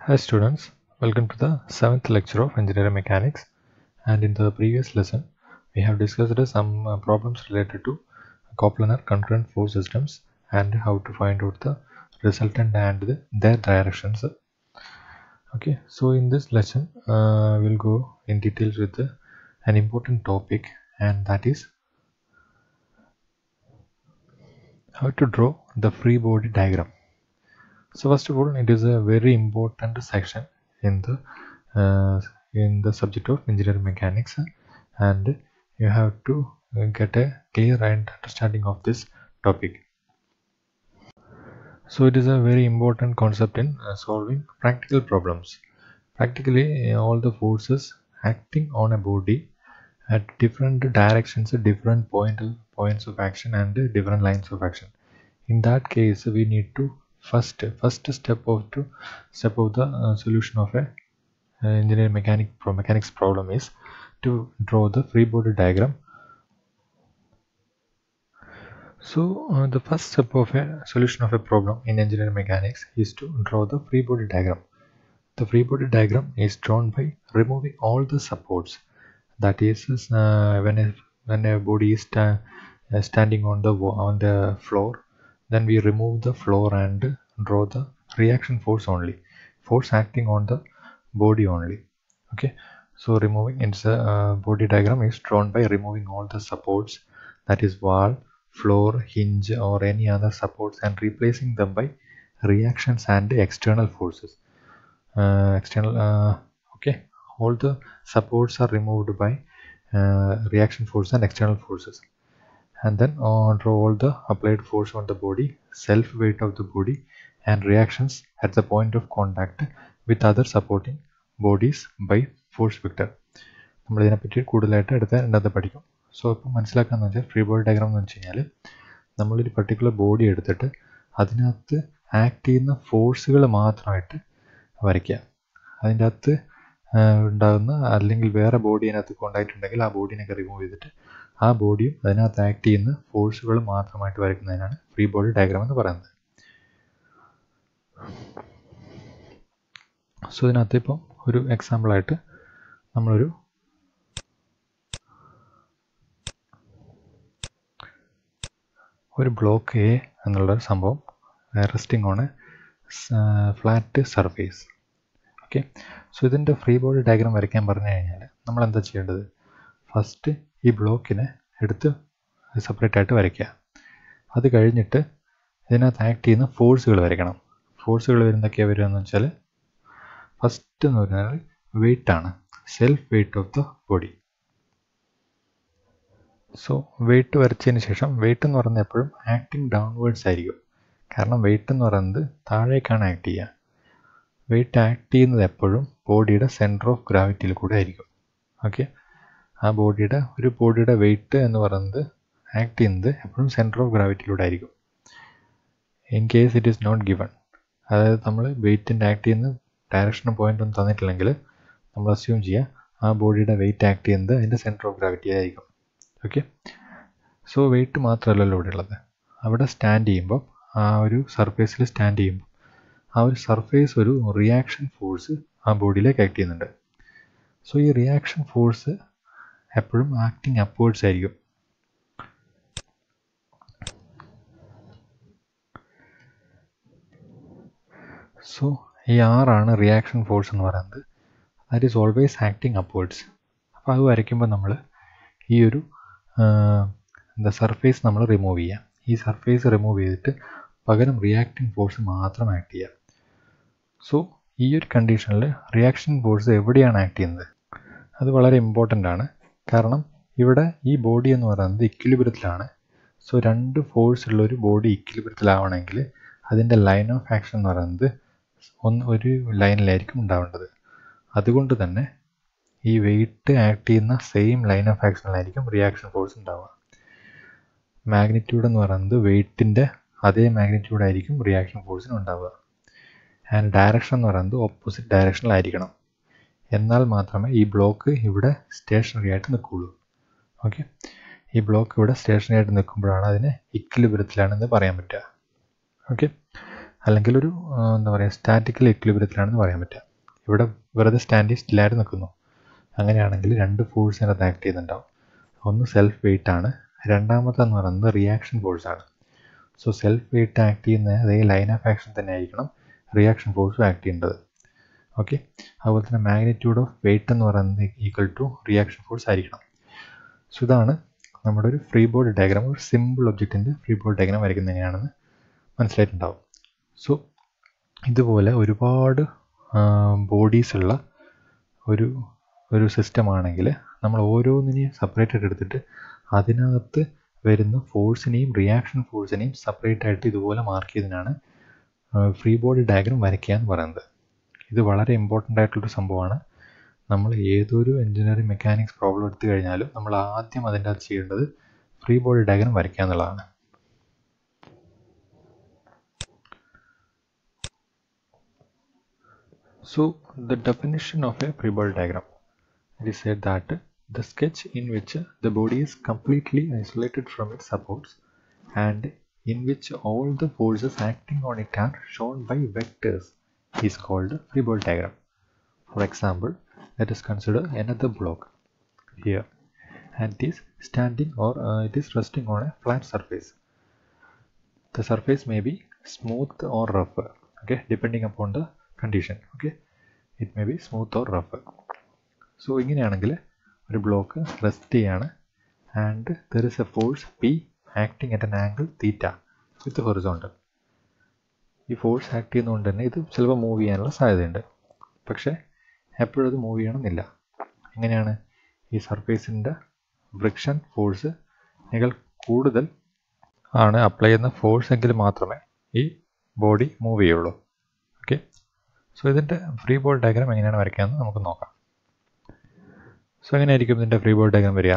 Hi students, welcome to the seventh lecture of engineering mechanics and in the previous lesson we have discussed some uh, problems related to coplanar concurrent force systems and how to find out the resultant and the, their directions. Okay, so in this lesson uh, we'll go in details with the, an important topic and that is how to draw the free body diagram. So first of all, it is a very important section in the uh, in the subject of engineering mechanics, and you have to uh, get a clear and understanding of this topic. So it is a very important concept in uh, solving practical problems. Practically, uh, all the forces acting on a body at different directions, different point points of action, and different lines of action. In that case, we need to first first step of to step of the uh, solution of a uh, engineering mechanic pro mechanics problem is to draw the free body diagram so uh, the first step of a solution of a problem in engineering mechanics is to draw the free body diagram the free body diagram is drawn by removing all the supports that is uh, when a when a body is sta standing on the on the floor then we remove the floor and draw the reaction force only force acting on the body only okay so removing its uh, body diagram is drawn by removing all the supports that is wall floor hinge or any other supports and replacing them by reactions and external forces uh, external uh, okay all the supports are removed by uh, reaction force and external forces and then uh, draw all the applied force on the body self weight of the body and reactions at the point of contact with other supporting bodies by force vector നമ്മൾ ഇതിനെപ്പറ്റി കൂടുതലായിട്ട് അടുത്ത രണ്ടാമത്തെ പഠിക്കും so ഇപ്പോൾ മനസ്സിലാക്കാന്ന് വെച്ചാൽ free body diagram എന്ന് വെച്ച് കഴിഞ്ഞാൽ നമ്മളൊരു പർട്ടിക്കുലർ ബോഡി എടുത്തിട്ട് അതിനകത്ത് ആക്ട് ചെയ്യുന്ന ഫോഴ്സുകൾ മാത്രമായിട്ട് വരയ്ക്കുക അതിൻ്റെ അകത്ത് ഉണ്ടാകുന്ന അല്ലെങ്കിൽ വേറെ ബോഡി അതിനകത്ത് കോണ്ടാക്റ്റ് ഉണ്ടെങ്കിൽ ആ ബോഡീനൊക്കെ റിമൂവ് ചെയ്തിട്ട് ആ ബോഡിയും അതിനകത്ത് ആക്ട് ചെയ്യുന്ന ഫോഴ്സുകൾ മാത്രമായിട്ട് വരയ്ക്കുന്നതിനാണ് ഫ്രീ ബോഡി ഡയഗ്രാം എന്ന് പറയുന്നത് സോ ഇതിനകത്ത് ഇപ്പം ഒരു എക്സാമ്പിളായിട്ട് നമ്മളൊരു ഒരു ബ്ലോക്ക് എ എന്നുള്ള സംഭവം resting on a flat surface okay so ഇതിൻ്റെ ഫ്രീ ബോഡി ഡയഗ്രാം വരയ്ക്കാൻ പറഞ്ഞു കഴിഞ്ഞാൽ നമ്മൾ എന്താ ചെയ്യേണ്ടത് ഫസ്റ്റ് ഈ ബ്ലോക്കിനെ എടുത്ത് സെപ്പറേറ്റ് ആയിട്ട് വരയ്ക്കുക അത് കഴിഞ്ഞിട്ട് ഇതിനകത്ത് ആക്ട് ചെയ്യുന്ന ഫോഴ്സുകൾ വരയ്ക്കണം ഫോഴ്സുകൾ വരുന്നതൊക്കെയാണ് വരിക എന്ന് വെച്ചാൽ ഫസ്റ്റ് എന്ന് പറഞ്ഞാൽ വെയിറ്റ് ആണ് self weight of the body so weight വരച്ചതിന് ശേഷം വെയിറ്റ് എന്ന് പറയുന്നത് എപ്പോഴും ആക്ടിങ് ഡൗൺവേർഡ്സ് ആയിരിക്കും കാരണം വെയിറ്റ് എന്ന് പറയുന്നത് താഴേക്കാണ് ആക്ട് ചെയ്യുക വെയിറ്റ് ആക്ട് ചെയ്യുന്നത് എപ്പോഴും ബോഡിയുടെ സെൻറ്റർ ഓഫ് ഗ്രാവിറ്റിയിൽ കൂടെ ആയിരിക്കും ഓക്കെ ആ ബോഡിയുടെ ഒരു ബോഡിയുടെ വെയിറ്റ് എന്ന് പറയുന്നത് ആക്ട് ചെയ്യുന്നത് എപ്പോഴും സെൻറ്റർ ഓഫ് ഗ്രാവിറ്റിയിലൂടെ ആയിരിക്കും in case it is not given അതായത് നമ്മൾ വെയിറ്റിൻ്റെ ആക്ട് ചെയ്യുന്ന ഡയറക്ഷനും പോയിന്റ് ഒന്നും തന്നിട്ടില്ലെങ്കിൽ നമ്മൾ അസ്യൂം ചെയ്യുക ആ ബോഡിയുടെ വെയിറ്റ് ആക്ട് ചെയ്യുന്നത് അതിൻ്റെ സെൻറ്റർ ഓഫ് ഗ്രാവിറ്റി ആയിരിക്കും ഓക്കെ സോ വെയിറ്റ് മാത്രമല്ലല്ലോ ഇവിടെ ഉള്ളത് അവിടെ സ്റ്റാൻഡ് ചെയ്യുമ്പോൾ ആ ഒരു സർഫേസിൽ സ്റ്റാൻഡ് ചെയ്യുമ്പോൾ ആ ഒരു സർഫേസ് ഒരു റിയാക്ഷൻ ഫോഴ്സ് ആ ബോഡിയിലേക്ക് ആക്ട് ചെയ്യുന്നുണ്ട് സോ ഈ റിയാക്ഷൻ ഫോഴ്സ് എപ്പോഴും ആക്ടിങ് അപ്വേർഡ്സ് ആയിരിക്കും സോ ഈ ആറാണ് റിയാക്ഷൻ ഫോഴ്സ് എന്ന് പറയുന്നത് that is always acting upwards അപ്പോൾ അത് വരയ്ക്കുമ്പോൾ നമ്മൾ ഈ ഒരു എന്താ സർഫേസ് നമ്മൾ റിമൂവ് ചെയ്യാം ഈ സർഫേസ് റിമൂവ് ചെയ്തിട്ട് പകരം റിയാക്ടിങ് ഫോഴ്സ് മാത്രം ആക്ട് ചെയ്യാം സോ ഈ ഒരു കണ്ടീഷനിൽ റിയാക്ഷൻ ഫോഴ്സ് എവിടെയാണ് ആക്ട് ചെയ്യുന്നത് അത് വളരെ ഇമ്പോർട്ടൻ്റ് ആണ് കാരണം ഇവിടെ ഈ ബോഡി എന്ന് പറയുന്നത് ഇക്വിലിബ്രത്തിലാണ് സോ രണ്ട് ഫോഴ്സ് ഉള്ള ഒരു ബോഡി ഇക്വിലിബ്രത്തിലാവണമെങ്കിൽ അതിൻ്റെ ലൈൻ ഓഫ് ആക്ഷൻ എന്ന് പറയുന്നത് ഒന്ന് ഒരു ലൈനിലായിരിക്കും ഉണ്ടാവേണ്ടത് അതുകൊണ്ട് തന്നെ ഈ വെയിറ്റ് ആക്ട് ചെയ്യുന്ന സെയിം ലൈൻ ഓഫ് ആക്ഷനിലായിരിക്കും റിയാക്ഷൻ ഫോഴ്സ് ഉണ്ടാവുക മാഗ്നിറ്റ്യൂഡ് എന്ന് പറയുന്നത് വെയിറ്റിൻ്റെ അതേ മാഗ്നിറ്റ്യൂഡ് ആയിരിക്കും റിയാക്ഷൻ ഫോഴ്സിന് ഉണ്ടാവുക ആൻഡ് ഡയറക്ഷൻ എന്ന് പറയുന്നത് ഓപ്പോസിറ്റ് ഡയറക്ഷനിലായിരിക്കണം എന്നാൽ മാത്രമേ ഈ ബ്ലോക്ക് ഇവിടെ സ്റ്റേഷനറി ആയിട്ട് നിൽക്കുകയുള്ളൂ ഓക്കെ ഈ ബ്ലോക്ക് ഇവിടെ സ്റ്റേഷനറി ആയിട്ട് നിൽക്കുമ്പോഴാണ് അതിന് ഇക്വിലിബ്രത്തിലാണെന്ന് പറയാൻ പറ്റുക ഓക്കെ അല്ലെങ്കിൽ ഒരു എന്താ പറയുക സ്റ്റാറ്റിക്കൽ ഇക്വിലിബ്രിയത്തിലാണെന്ന് പറയാൻ പറ്റുക ഇവിടെ വെറുതെ സ്റ്റാൻഡി സ്റ്റിലായിട്ട് നിൽക്കുന്നു അങ്ങനെയാണെങ്കിൽ രണ്ട് ഫോഴ്സ് അതിനകത്ത് ആക്ട് ചെയ്യുന്നുണ്ടാവും ഒന്ന് സെൽഫ് വെയിറ്റ് ആണ് രണ്ടാമത്തെന്ന് പറയുന്നത് റിയാക്ഷൻ ഫോഴ്സ് ആണ് സോ സെൽഫ് വെയിറ്റ് ആക്ട് ചെയ്യുന്ന അതേ ലൈൻ ഓഫ് ആക്ഷൻ തന്നെ ആയിരിക്കണം റിയാക്ഷൻ ഫോഴ്സും ആക്ട് ചെയ്യേണ്ടത് ഓക്കെ അതുപോലെ തന്നെ മാഗ്നിറ്റ്യൂഡ് ഓഫ് വെയിറ്റ് എന്ന് പറയുന്നത് ഈക്വൽ ടു റിയാക്ഷൻ ഫോഴ്സ് ആയിരിക്കണം സോ ഇതാണ് നമ്മുടെ ഒരു ഫ്രീ ബോർഡ് ഡയഗ്രാം ഒരു സിമ്പിൾ ഒബ്ജക്റ്റിൻ്റെ ഫ്രീ ബോർഡ് ഡയഗ്രാം വരയ്ക്കുന്നത് എങ്ങനെയാണെന്ന് മനസ്സിലായിട്ടുണ്ടാവും സോ ഇതുപോലെ ഒരുപാട് ബോഡീസ് ഉള്ള ഒരു ഒരു സിസ്റ്റം ആണെങ്കിൽ നമ്മൾ ഓരോന്നിനെയും സെപ്പറേറ്റ് ആയിട്ട് എടുത്തിട്ട് അതിനകത്ത് വരുന്ന ഫോഴ്സിനെയും റിയാക്ഷൻ ഫോഴ്സിനെയും സെപ്പറേറ്റ് ആയിട്ട് ഇതുപോലെ മാർക്ക് ചെയ്തതിനാണ് ഫ്രീ ബോഡി ഡയഗ്രാം വരയ്ക്കുക എന്ന് പറയുന്നത് ഇത് വളരെ ഇമ്പോർട്ടൻ്റ് ആയിട്ടുള്ളൊരു സംഭവമാണ് നമ്മൾ ഏതൊരു എഞ്ചിനീയറിംഗ് മെക്കാനിക്സ് പ്രോബ്ലം എടുത്തു കഴിഞ്ഞാലും നമ്മൾ ആദ്യം അതിൻ്റെ അകത്ത് ചെയ്യേണ്ടത് ഫ്രീ ബോഡി ഡയഗ്രാം വരയ്ക്കുക എന്നുള്ളതാണ് So the definition of a free body diagram it is said that the sketch in which the body is completely isolated from its supports and in which all the forces acting on it are shown by vectors is called a free body diagram. For example, let us consider another block here and it is standing or uh, it is resting on a flat surface. The surface may be smooth or rough okay depending upon the condition okay it may be smooth or rough so ഇങ്ങനെയാണെങ്കിൽ ഒരു block rest ചെയ്യാണ് and there is a force P acting at an angle theta with horizontal ഈ force act ചെയ്യുന്നതുകൊണ്ട് തന്നെ ഇത് ചിലപ്പോൾ move ചെയ്യാനുള്ള സാധ്യതയുണ്ട് പക്ഷേ എപ്പോഴും അത് മൂവ് ചെയ്യണമെന്നില്ല എങ്ങനെയാണ് ഈ സർഫേസിൻ്റെ ഫ്രിക്ഷൻ ഫോഴ്സ് നിങ്ങൾ കൂടുതൽ ആണ് അപ്ലൈ ചെയ്യുന്ന ഫോഴ്സ് എങ്കിൽ മാത്രമേ ഈ ബോഡി മൂവ് ചെയ്യുള്ളൂ ഓക്കെ സോ ഇതിൻ്റെ ഫ്രീ ബോർഡ് ഡയഗ്രാം എങ്ങനെയാണ് വരയ്ക്കാമെന്ന് നമുക്ക് നോക്കാം സോ എങ്ങനെയായിരിക്കും ഇതിൻ്റെ ഫ്രീ ബോർഡ് ഡയഗ്രാം വരിക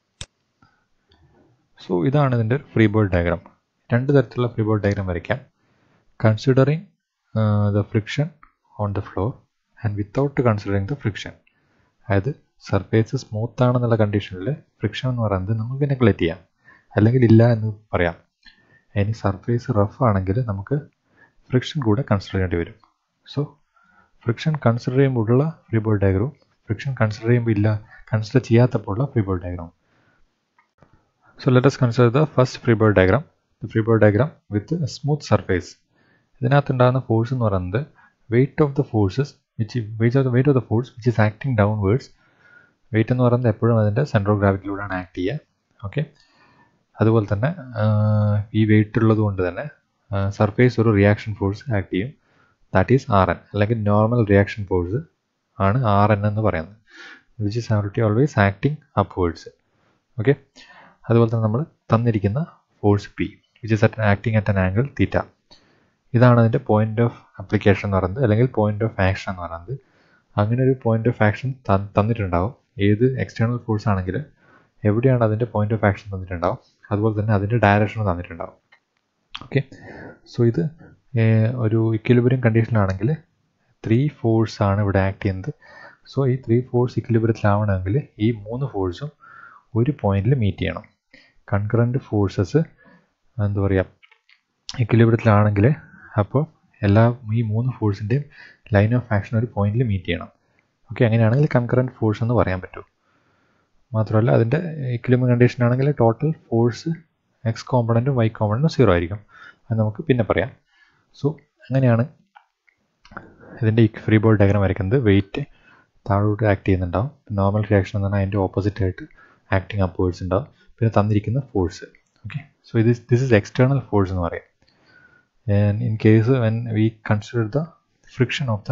സോ ഇതാണ് ഇതിൻ്റെ ഫ്രീ ബോർഡ് ഡയഗ്രാം രണ്ട് തരത്തിലുള്ള ഫ്രീ ബോർഡ് ഡയഗ്രാം വരയ്ക്കാം considering the friction on the floor and without considering the friction അതായത് സർഫേസ് സ്മൂത്ത് ആണെന്നുള്ള കണ്ടീഷനിൽ ഫ്രിക്ഷൻ എന്ന് പറയുന്നത് നമുക്ക് നെഗ്ലക്റ്റ് ചെയ്യാം അല്ലെങ്കിൽ ഇല്ല എന്ന് പറയാം ഇനി സർഫേസ് റഫ് ആണെങ്കിൽ നമുക്ക് ഫ്രിക്ഷൻ കൂടെ കൺസിഡർ ചെയ്യേണ്ടി വരും സോ ഫ്രിക്ഷൻ കൺസിഡർ ചെയ്യുമ്പോഴുള്ള free board diagram friction consider ചെയ്യുമ്പോൾ ഇല്ല കൺസിഡർ ചെയ്യാത്തപ്പോഴുള്ള free board diagram so let us consider the first free board diagram the free board diagram with smooth surface ഇതിനകത്ത് ഉണ്ടാകുന്ന ഫോഴ്സ് എന്ന് പറയുന്നത് weight of the forces which weight of the weight of the force which is acting downwards weight എന്ന് പറയുന്നത് എപ്പോഴും അതിൻ്റെ central of ഗ്രാവിറ്റിയിലൂടെയാണ് act ചെയ്യുക ഓക്കെ അതുപോലെ തന്നെ ഈ വെയിറ്റ് ഉള്ളത് കൊണ്ട് തന്നെ സർഫേസ് ഒരു റിയാക്ഷൻ ഫോഴ്സ് ആക്ട് ചെയ്യും ദാറ്റ് ഈസ് ആർ എൻ അല്ലെങ്കിൽ നോർമൽ റിയാക്ഷൻ ഫോഴ്സ് ആണ് ആർ എൻ എന്ന് പറയുന്നത് വിച്ച് ഇസ് ആൾട്ടി ഓൾവേസ് ആക്ടിങ് അപ്വേർഡ്സ് ഓക്കെ അതുപോലെ തന്നെ നമ്മൾ തന്നിരിക്കുന്ന force P which is at acting at an angle theta ഇതാണ് അതിൻ്റെ പോയിന്റ് ഓഫ് അപ്ലിക്കേഷൻ എന്ന് പറയുന്നത് അല്ലെങ്കിൽ പോയിന്റ് ഓഫ് ആക്ഷൻ എന്ന് പറയുന്നത് അങ്ങനെ ഒരു പോയിന്റ് ഓഫ് ആക്ഷൻ തന്നിട്ടുണ്ടാവും ഏത് എക്സ്റ്റേണൽ ഫോഴ്സ് ആണെങ്കിൽ എവിടെയാണ് അതിൻ്റെ പോയിന്റ് ഓഫ് ആക്ഷൻ തന്നിട്ടുണ്ടാവും അതുപോലെ തന്നെ അതിൻ്റെ ഡയറക്ഷൻ തന്നിട്ടുണ്ടാവും ഓക്കെ സോ ഇത് ഒരു ഇക്വിലിബ്രിയം കണ്ടീഷനിലാണെങ്കിൽ ത്രീ ഫോഴ്സ് ആണ് ഇവിടെ ആക്ട് ചെയ്യുന്നത് സോ ഈ ത്രീ ഫോഴ്സ് ഇക്വിലിബ്രിയത്തിലാവണമെങ്കിൽ ഈ മൂന്ന് ഫോഴ്സും ഒരു പോയിന്റിൽ മീറ്റ് ചെയ്യണം കൺകറൻറ്റ് ഫോഴ്സസ് എന്താ പറയുക ഇക്വിലിബ്രിയത്തിലാണെങ്കിൽ അപ്പോൾ എല്ലാ ഈ മൂന്ന് ഫോഴ്സിൻ്റെയും ലൈൻ ഓഫ് ആക്ഷൻ ഒരു പോയിന്റിൽ മീറ്റ് ചെയ്യണം ഓക്കെ അങ്ങനെയാണെങ്കിൽ കൺകറൻറ്റ് ഫോഴ്സ് എന്ന് പറയാൻ പറ്റും മാത്രമല്ല അതിൻ്റെ ഇക്വിലിബ്രിയം കണ്ടീഷൻ ആണെങ്കിൽ ടോട്ടൽ ഫോഴ്സ് എക്സ് കോമ്പണൻറ്റും വൈ കോമ്പണൻറ്റും സീറോ ആയിരിക്കും അത് നമുക്ക് പിന്നെ പറയാം സോ അങ്ങനെയാണ് ഇതിൻ്റെ ഫ്രീ ബോൾ ഡയഗ്രാം വരയ്ക്കുന്നത് വെയിറ്റ് താഴോട്ട് ആക്ട് ചെയ്യുന്നുണ്ടാവും നോർമൽ റിയാക്ഷൻ എന്ന് പറഞ്ഞാൽ അതിൻ്റെ ഓപ്പോസിറ്റ് ആയിട്ട് ആക്ടിങ് അപ്വേർഡ്സ് ഉണ്ടാവും പിന്നെ തന്നിരിക്കുന്ന ഫോഴ്സ് ഓക്കെ സോ ഇത് ദിസ് ഇസ് എക്സ്റ്റേണൽ ഫോഴ്സ് എന്ന് പറയാം in case when we consider the friction of the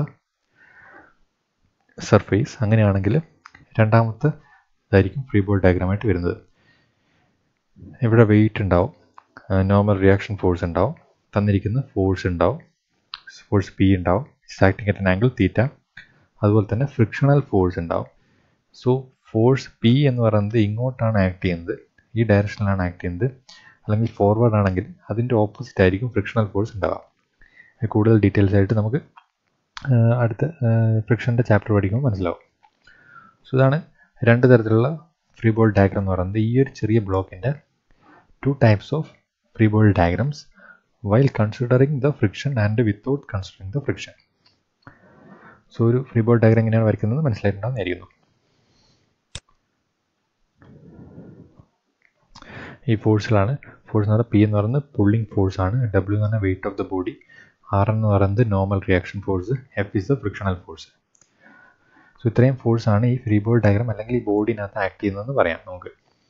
surface അങ്ങനെയാണെങ്കിൽ രണ്ടാമത്തെ ഇതായിരിക്കും ഫ്രീ ബോൾ ഡയഗ്രാമായിട്ട് വരുന്നത് ഇവിടെ വെയിറ്റ് ഉണ്ടാവും നോർമൽ റിയാക്ഷൻ ഫോഴ്സ് ഉണ്ടാവും തന്നിരിക്കുന്ന ഫോഴ്സ് ഉണ്ടാവും ഫോഴ്സ് പി ഉണ്ടാവും acting at an angle theta അതുപോലെ തന്നെ ഫ്രിക്ഷണൽ ഫോഴ്സ് ഉണ്ടാവും സോ ഫോഴ്സ് പി എന്ന് പറയുന്നത് ഇങ്ങോട്ടാണ് ആക്ട് ചെയ്യുന്നത് ഈ ഡയറക്ഷനിലാണ് ആക്ട് ചെയ്യുന്നത് അല്ലെങ്കിൽ ഫോർവേഡ് ആണെങ്കിൽ അതിൻ്റെ ഓപ്പോസിറ്റ് ആയിരിക്കും ഫ്രിക്ഷണൽ ഫോഴ്സ് ഉണ്ടാവുക കൂടുതൽ ഡീറ്റെയിൽസ് ആയിട്ട് നമുക്ക് അടുത്ത ഫ്രിക്ഷൻ്റെ ചാപ്റ്റർ പഠിക്കുമ്പോൾ മനസ്സിലാവും സോ ഇതാണ് രണ്ട് തരത്തിലുള്ള ഫ്രീ ബോൾ ഡയഗ്രാം എന്ന് പറയുന്നത് ഈ ഒരു ചെറിയ ബ്ലോക്കിൻ്റെ two types of free ball diagrams while considering the friction and without considering the friction so ഒരു ഫ്രീ ബോഡി ഡയഗ്രം എങ്ങനെയാണ് വരയ്ക്കുന്നത് മനസ്സിലായിട്ടുണ്ടാകുന്നതായിരിക്കുന്നു ഈ ഫോഴ്സിലാണ് ഫോഴ്സ് എന്ന് പറഞ്ഞാൽ പി എന്ന് പറയുന്നത് പുള്ളിങ് ഫോഴ്സ് ആണ് ഡബ്ല്യു എന്ന് പറഞ്ഞാൽ weight of the body R എന്ന് പറയുന്നത് normal reaction force F is the frictional force so ഇത്രയും ഫോഴ്സ് ആണ് ഈ ഫ്രീ ബോഡി ഡയഗ്രാം അല്ലെങ്കിൽ ഈ ബോഡിനകത്ത് ആക്ട് ചെയ്യുന്നതെന്ന് പറയാം നമുക്ക്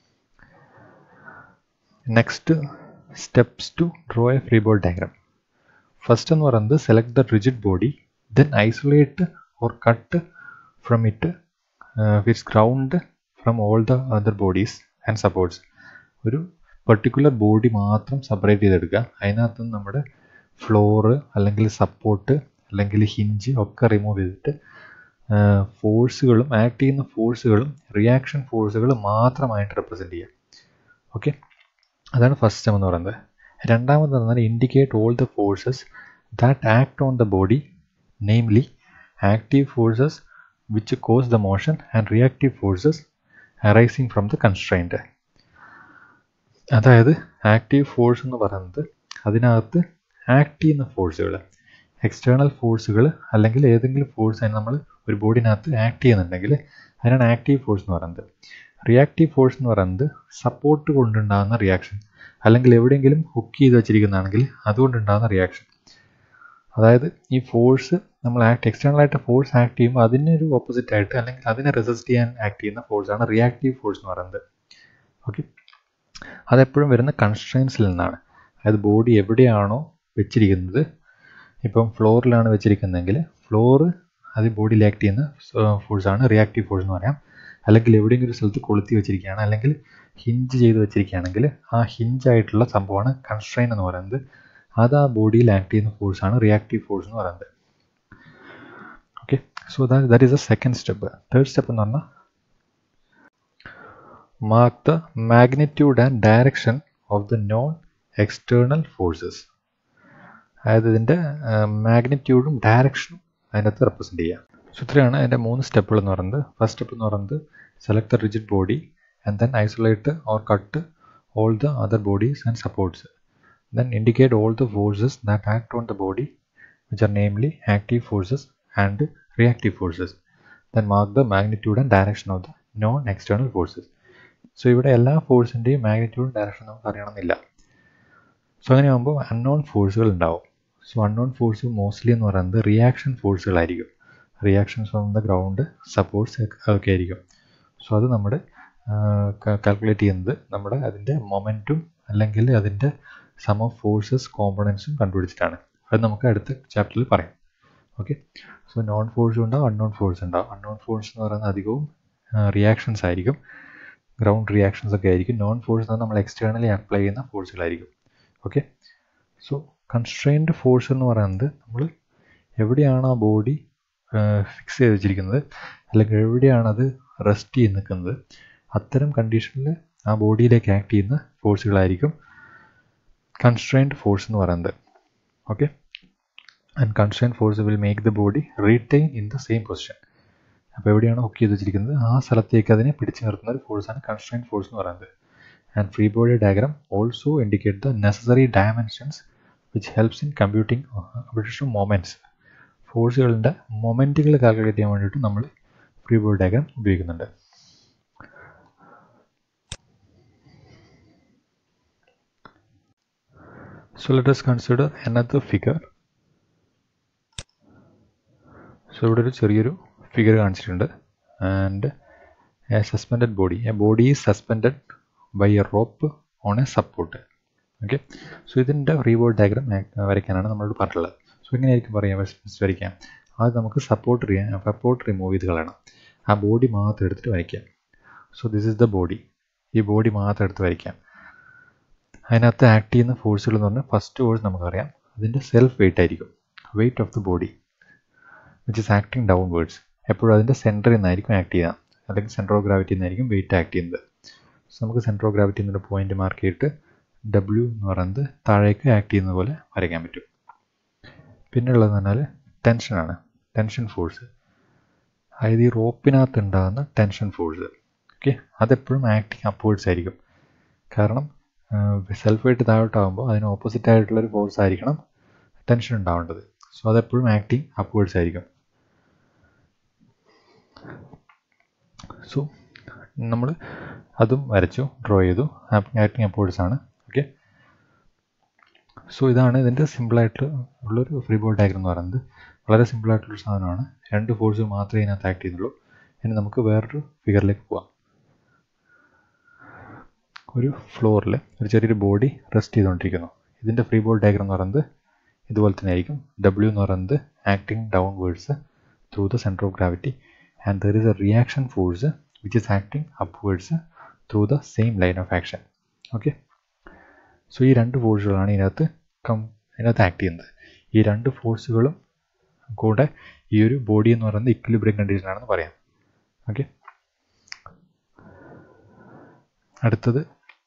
next steps to draw a free body diagram first എന്ന് പറയുന്നത് select the rigid body then isolate or cut from it its ground from all the other bodies and supports ഒരു particular body മാത്രം separate ചെയ്തെടുക്കുക അതിനകത്ത് നമ്മുടെ floor അല്ലെങ്കിൽ support അല്ലെങ്കിൽ hinge ഒക്കെ റിമൂവ് ചെയ്തിട്ട് ഫോഴ്സുകളും ആക്ട് ചെയ്യുന്ന ഫോഴ്സുകളും റിയാക്ഷൻ ഫോഴ്സുകളും മാത്രമായിട്ട് റെപ്രസെൻറ്റ് ചെയ്യുക ഓക്കെ അതാണ് ഫസ്റ്റ് സ്റ്റെം എന്ന് പറയുന്നത് രണ്ടാമത് പറഞ്ഞാൽ indicate all the forces that act on the body namely active forces which cause the motion and reactive forces arising from the constraint അതായത് ആക്റ്റീവ് ഫോഴ്സ് എന്ന് പറയുന്നത് അതിനകത്ത് ആക്ട് ചെയ്യുന്ന ഫോഴ്സുകൾ എക്സ്റ്റേണൽ ഫോഴ്സുകൾ അല്ലെങ്കിൽ ഏതെങ്കിലും ഫോഴ്സ് അതിന് നമ്മൾ ഒരു ബോഡിനകത്ത് ആക്ട് ചെയ്യുന്നുണ്ടെങ്കിൽ അതിനാണ് ആക്റ്റീവ് ഫോഴ്സ് എന്ന് പറയുന്നത് റിയാക്റ്റീവ് ഫോഴ്സ് എന്ന് പറയുന്നത് സപ്പോർട്ട് കൊണ്ടുണ്ടാകുന്ന റിയാക്ഷൻ അല്ലെങ്കിൽ എവിടെയെങ്കിലും ഹുക്ക് ചെയ്ത് വെച്ചിരിക്കുന്നതാണെങ്കിൽ അതുകൊണ്ടുണ്ടാകുന്ന റിയാക്ഷൻ അതായത് ഈ ഫോഴ്സ് നമ്മൾ ആക്ട് എക്സ്റ്റേണൽ ആയിട്ട് ഫോഴ്സ് ആക്ട് ചെയ്യുമ്പോൾ അതിനൊരു ഓപ്പോസിറ്റ് ആയിട്ട് അല്ലെങ്കിൽ അതിനെ റെസിസ്റ്റ് ചെയ്യാൻ ആക്ട് ചെയ്യുന്ന ഫോഴ്സാണ് റിയാക്റ്റീവ് ഫോഴ്സ് എന്ന് പറയുന്നത് ഓക്കെ അതെപ്പോഴും വരുന്ന കൺസ്ട്രെയിൻസിൽ നിന്നാണ് അതായത് ബോഡി എവിടെയാണോ വെച്ചിരിക്കുന്നത് ഇപ്പം ഫ്ലോറിലാണ് വെച്ചിരിക്കുന്നതെങ്കിൽ ഫ്ലോറ് അത് ബോഡിയിൽ ആക്ട് ചെയ്യുന്ന ഫോഴ്സാണ് റിയാക്റ്റീവ് ഫോഴ്സ് എന്ന് പറയാം അല്ലെങ്കിൽ എവിടെയെങ്കിലും ഒരു സ്ഥലത്ത് കൊളുത്തി വെച്ചിരിക്കുകയാണ് അല്ലെങ്കിൽ ഹിഞ്ച് ചെയ്ത് വെച്ചിരിക്കുകയാണെങ്കിൽ ആ ഹിഞ്ചായിട്ടുള്ള സംഭവമാണ് കൺസ്ട്രെയിൻ എന്ന് പറയുന്നത് അത് ആ ബോഡിയിൽ ആക്ട് ചെയ്യുന്ന ഫോഴ്സാണ് റിയാക്റ്റീവ് ഫോഴ്സ് എന്ന് പറയുന്നത് okay so that that is a second step third step എന്ന് പറഞ്ഞാൽ mark the magnitude and direction of the known external forces അതായത് ഇതിൻ്റെ മാഗ്നിറ്റ്യൂഡും ഡയറക്ഷനും അതിനകത്ത് റെപ്രസെൻറ്റ് ചെയ്യാം സോ ഇത്രയാണ് അതിൻ്റെ മൂന്ന് സ്റ്റെപ്പുകൾ എന്ന് പറയുന്നത് ഫസ്റ്റ് സ്റ്റെപ്പ് എന്ന് പറയുന്നത് select the rigid body and then isolate or cut all the other bodies and supports then indicate all the forces that act on the body which are namely active forces and reactive forces then mark the magnitude and direction of the known external forces so ഇവിടെ എല്ലാ ഫോഴ്സിൻ്റെയും magnitude direction നമുക്ക് അറിയണമെന്നില്ല so അങ്ങനെയാകുമ്പോൾ unknown ഫോഴ്സുകൾ ഉണ്ടാവും so unknown force mostly എന്ന് പറയുന്നത് reaction ഫോഴ്സുകളായിരിക്കും reactions from the ground supports ഒക്കെ ആയിരിക്കും സോ അത് നമ്മൾ കാൽക്കുലേറ്റ് ചെയ്യുന്നത് നമ്മുടെ അതിൻ്റെ മൊമെൻറ്റും അല്ലെങ്കിൽ അതിൻ്റെ സം ഓഫ് ഫോഴ്സസ് കോമ്പണൻസും കണ്ടുപിടിച്ചിട്ടാണ് അത് നമുക്ക് അടുത്ത ചാപ്റ്ററിൽ പറയാം ഓക്കെ സോ നോൺ ഫോഴ്സ് ഉണ്ടാവും അൺനോൺ ഫോഴ്സ് ഉണ്ടാവും അൺനോൺ ഫോഴ്സ് എന്ന് പറയുന്നത് അധികവും റിയാക്ഷൻസ് ആയിരിക്കും ഗ്രൗണ്ട് റിയാക്ഷൻസ് ഒക്കെ ആയിരിക്കും നോൺ ഫോഴ്സ് എന്ന് നമ്മൾ എക്സ്റ്റേണലി അപ്ലൈ ചെയ്യുന്ന ഫോഴ്സുകളായിരിക്കും ഓക്കെ സോ കൺസ്ട്രെയിൻഡ് ഫോഴ്സ് എന്ന് പറയുന്നത് നമ്മൾ എവിടെയാണ് ആ ബോഡി ഫിക്സ് ചെയ്ത് വെച്ചിരിക്കുന്നത് അല്ലെങ്കിൽ എവിടെയാണ് അത് റെസ്റ്റ് ചെയ്ത് നിൽക്കുന്നത് അത്തരം കണ്ടീഷനിൽ ആ ബോഡിയിലേക്ക് ആക്ട് ചെയ്യുന്ന ഫോഴ്സുകളായിരിക്കും കൺസ്ട്രെയിൻഡ് ഫോഴ്സ് എന്ന് പറയുന്നത് okay and constrained force will make the body retain in the same position അപ്പോൾ എവിടെയാണ് ഹുക്ക് ചെയ്ത് വെച്ചിരിക്കുന്നത് ആ സ്ഥലത്തേക്ക് അതിനെ പിടിച്ചു നിർത്തുന്ന ഒരു ഫോഴ്സാണ് കൺസ്ട്രെയിൻഡ് ഫോഴ്സ് എന്ന് പറയുന്നത് and free body diagram also indicate the necessary dimensions which helps in computing computation moments ഫോഴ്സുകളുടെ മൊമെൻറ്റുകൾ കാൽക്കുലേറ്റ് ചെയ്യാൻ വേണ്ടിയിട്ട് നമ്മൾ ഫ്രീ ബോഡി ഡയഗ്രാം ഉപയോഗിക്കുന്നുണ്ട് So let us consider another figure. So ഇവിടെ ഒരു ചെറിയൊരു ഫിഗർ കാണിച്ചിട്ടുണ്ട് and a suspended body a body is suspended by a rope on a support okay so ഇതിൻ്റെ റീബോർഡ് ഡയഗ്രാം വരയ്ക്കാനാണ് നമ്മളോട് പറഞ്ഞിട്ടുള്ളത് സോ എങ്ങനെയായിരിക്കും പറയാം വരയ്ക്കാം അത് നമുക്ക് സപ്പോർട്ട് ചെയ്യാൻ സപ്പോർട്ട് റിമൂവ് ചെയ്ത് കളയണം ആ ബോഡി മാത്രം എടുത്തിട്ട് വരയ്ക്കാം so this is the body ഈ ബോഡി മാത്രം എടുത്ത് വരയ്ക്കാം അതിനകത്ത് ആക്ട് ചെയ്യുന്ന ഫോഴ്സുകൾ എന്ന് പറഞ്ഞാൽ ഫസ്റ്റ് ഫോഴ്സ് നമുക്കറിയാം അതിൻ്റെ സെൽഫ് വെയിറ്റ് ആയിരിക്കും weight of the body which is acting downwards എപ്പോഴും അതിൻ്റെ സെൻറ്ററിൽ നിന്നായിരിക്കും ആക്ട് ചെയ്യുക അല്ലെങ്കിൽ സെൻറ്റർ ഓഫ് ഗ്രാവിറ്റി നിന്നായിരിക്കും വെയിറ്റ് ആക്ട് ചെയ്യുന്നത് സോ നമുക്ക് സെൻറ്റർ ഓഫ് ഗ്രാവിറ്റി എന്നൊരു പോയിന്റ് മാർക്ക് ചെയ്തിട്ട് ഡബ്ല്യു എന്ന് പറയുന്നത് താഴേക്ക് ആക്ട് ചെയ്യുന്ന പോലെ വരയ്ക്കാൻ പറ്റും പിന്നെ ഉള്ളതെന്ന് പറഞ്ഞാൽ ടെൻഷനാണ് ടെൻഷൻ ഫോഴ്സ് അതായത് ഈ റോപ്പിനകത്ത് ഉണ്ടാകുന്ന ടെൻഷൻ ഫോഴ്സ് ഓക്കെ അതെപ്പോഴും ആക്ടിങ് അപ്വേർഡ്സ് ആയിരിക്കും കാരണം സെൽഫ് വെയിറ്റ് താഴോട്ടാകുമ്പോൾ അതിന് ഓപ്പോസിറ്റ് ആയിട്ടുള്ളൊരു ഫോഴ്സ് ആയിരിക്കണം ടെൻഷൻ ഉണ്ടാവേണ്ടത് സോ അതെപ്പോഴും ആക്ടിങ് അപ്വേർഡ്സ് ആയിരിക്കും സോ നമ്മൾ അതും വരച്ചു ഡ്രോ ചെയ്തു ആക്ടിങ് അപ്വേർഡ്സ് ആണ് ഓക്കെ സോ ഇതാണ് ഇതിൻ്റെ സിമ്പിളായിട്ട് ഉള്ളൊരു ഫ്രീ ബോൾ ഡയഗ്രം എന്ന് പറയുന്നത് വളരെ സിമ്പിളായിട്ടുള്ളൊരു സാധനമാണ് രണ്ട് ഫോഴ്സ് മാത്രമേ ഇതിനകത്ത് ആക്ട് ചെയ്യുന്നുള്ളൂ ഇനി നമുക്ക് വേറൊരു ഫിഗറിലേക്ക് പോവാം ഒരു ഫ്ലോറിൽ ഒരു ചെറിയൊരു ബോഡി റെസ്റ്റ് ചെയ്തുകൊണ്ടിരിക്കുന്നു ഇതിൻ്റെ ഫ്രീ ബോൾ ഡയഗ്രം എന്ന് പറയുന്നത് ഇതുപോലെ തന്നെ ആയിരിക്കും ഡബ്ല്യു എന്ന് പറയുന്നത് acting downwards through the centre of gravity and there is a reaction force which is acting upwards through the same line of action okay so ഈ രണ്ട് ഫോഴ്സുകളാണ് ഇതിനകത്ത് കം ഇതിനകത്ത് ആക്ട് ചെയ്യുന്നത് ഈ രണ്ട് ഫോഴ്സുകളും കൂടെ ഈ ഒരു ബോഡി എന്ന് പറയുന്നത് ഇക്വിലിബ്രിയം കണ്ടീഷനാണെന്ന് പറയാം ഓക്കെ അടുത്തത്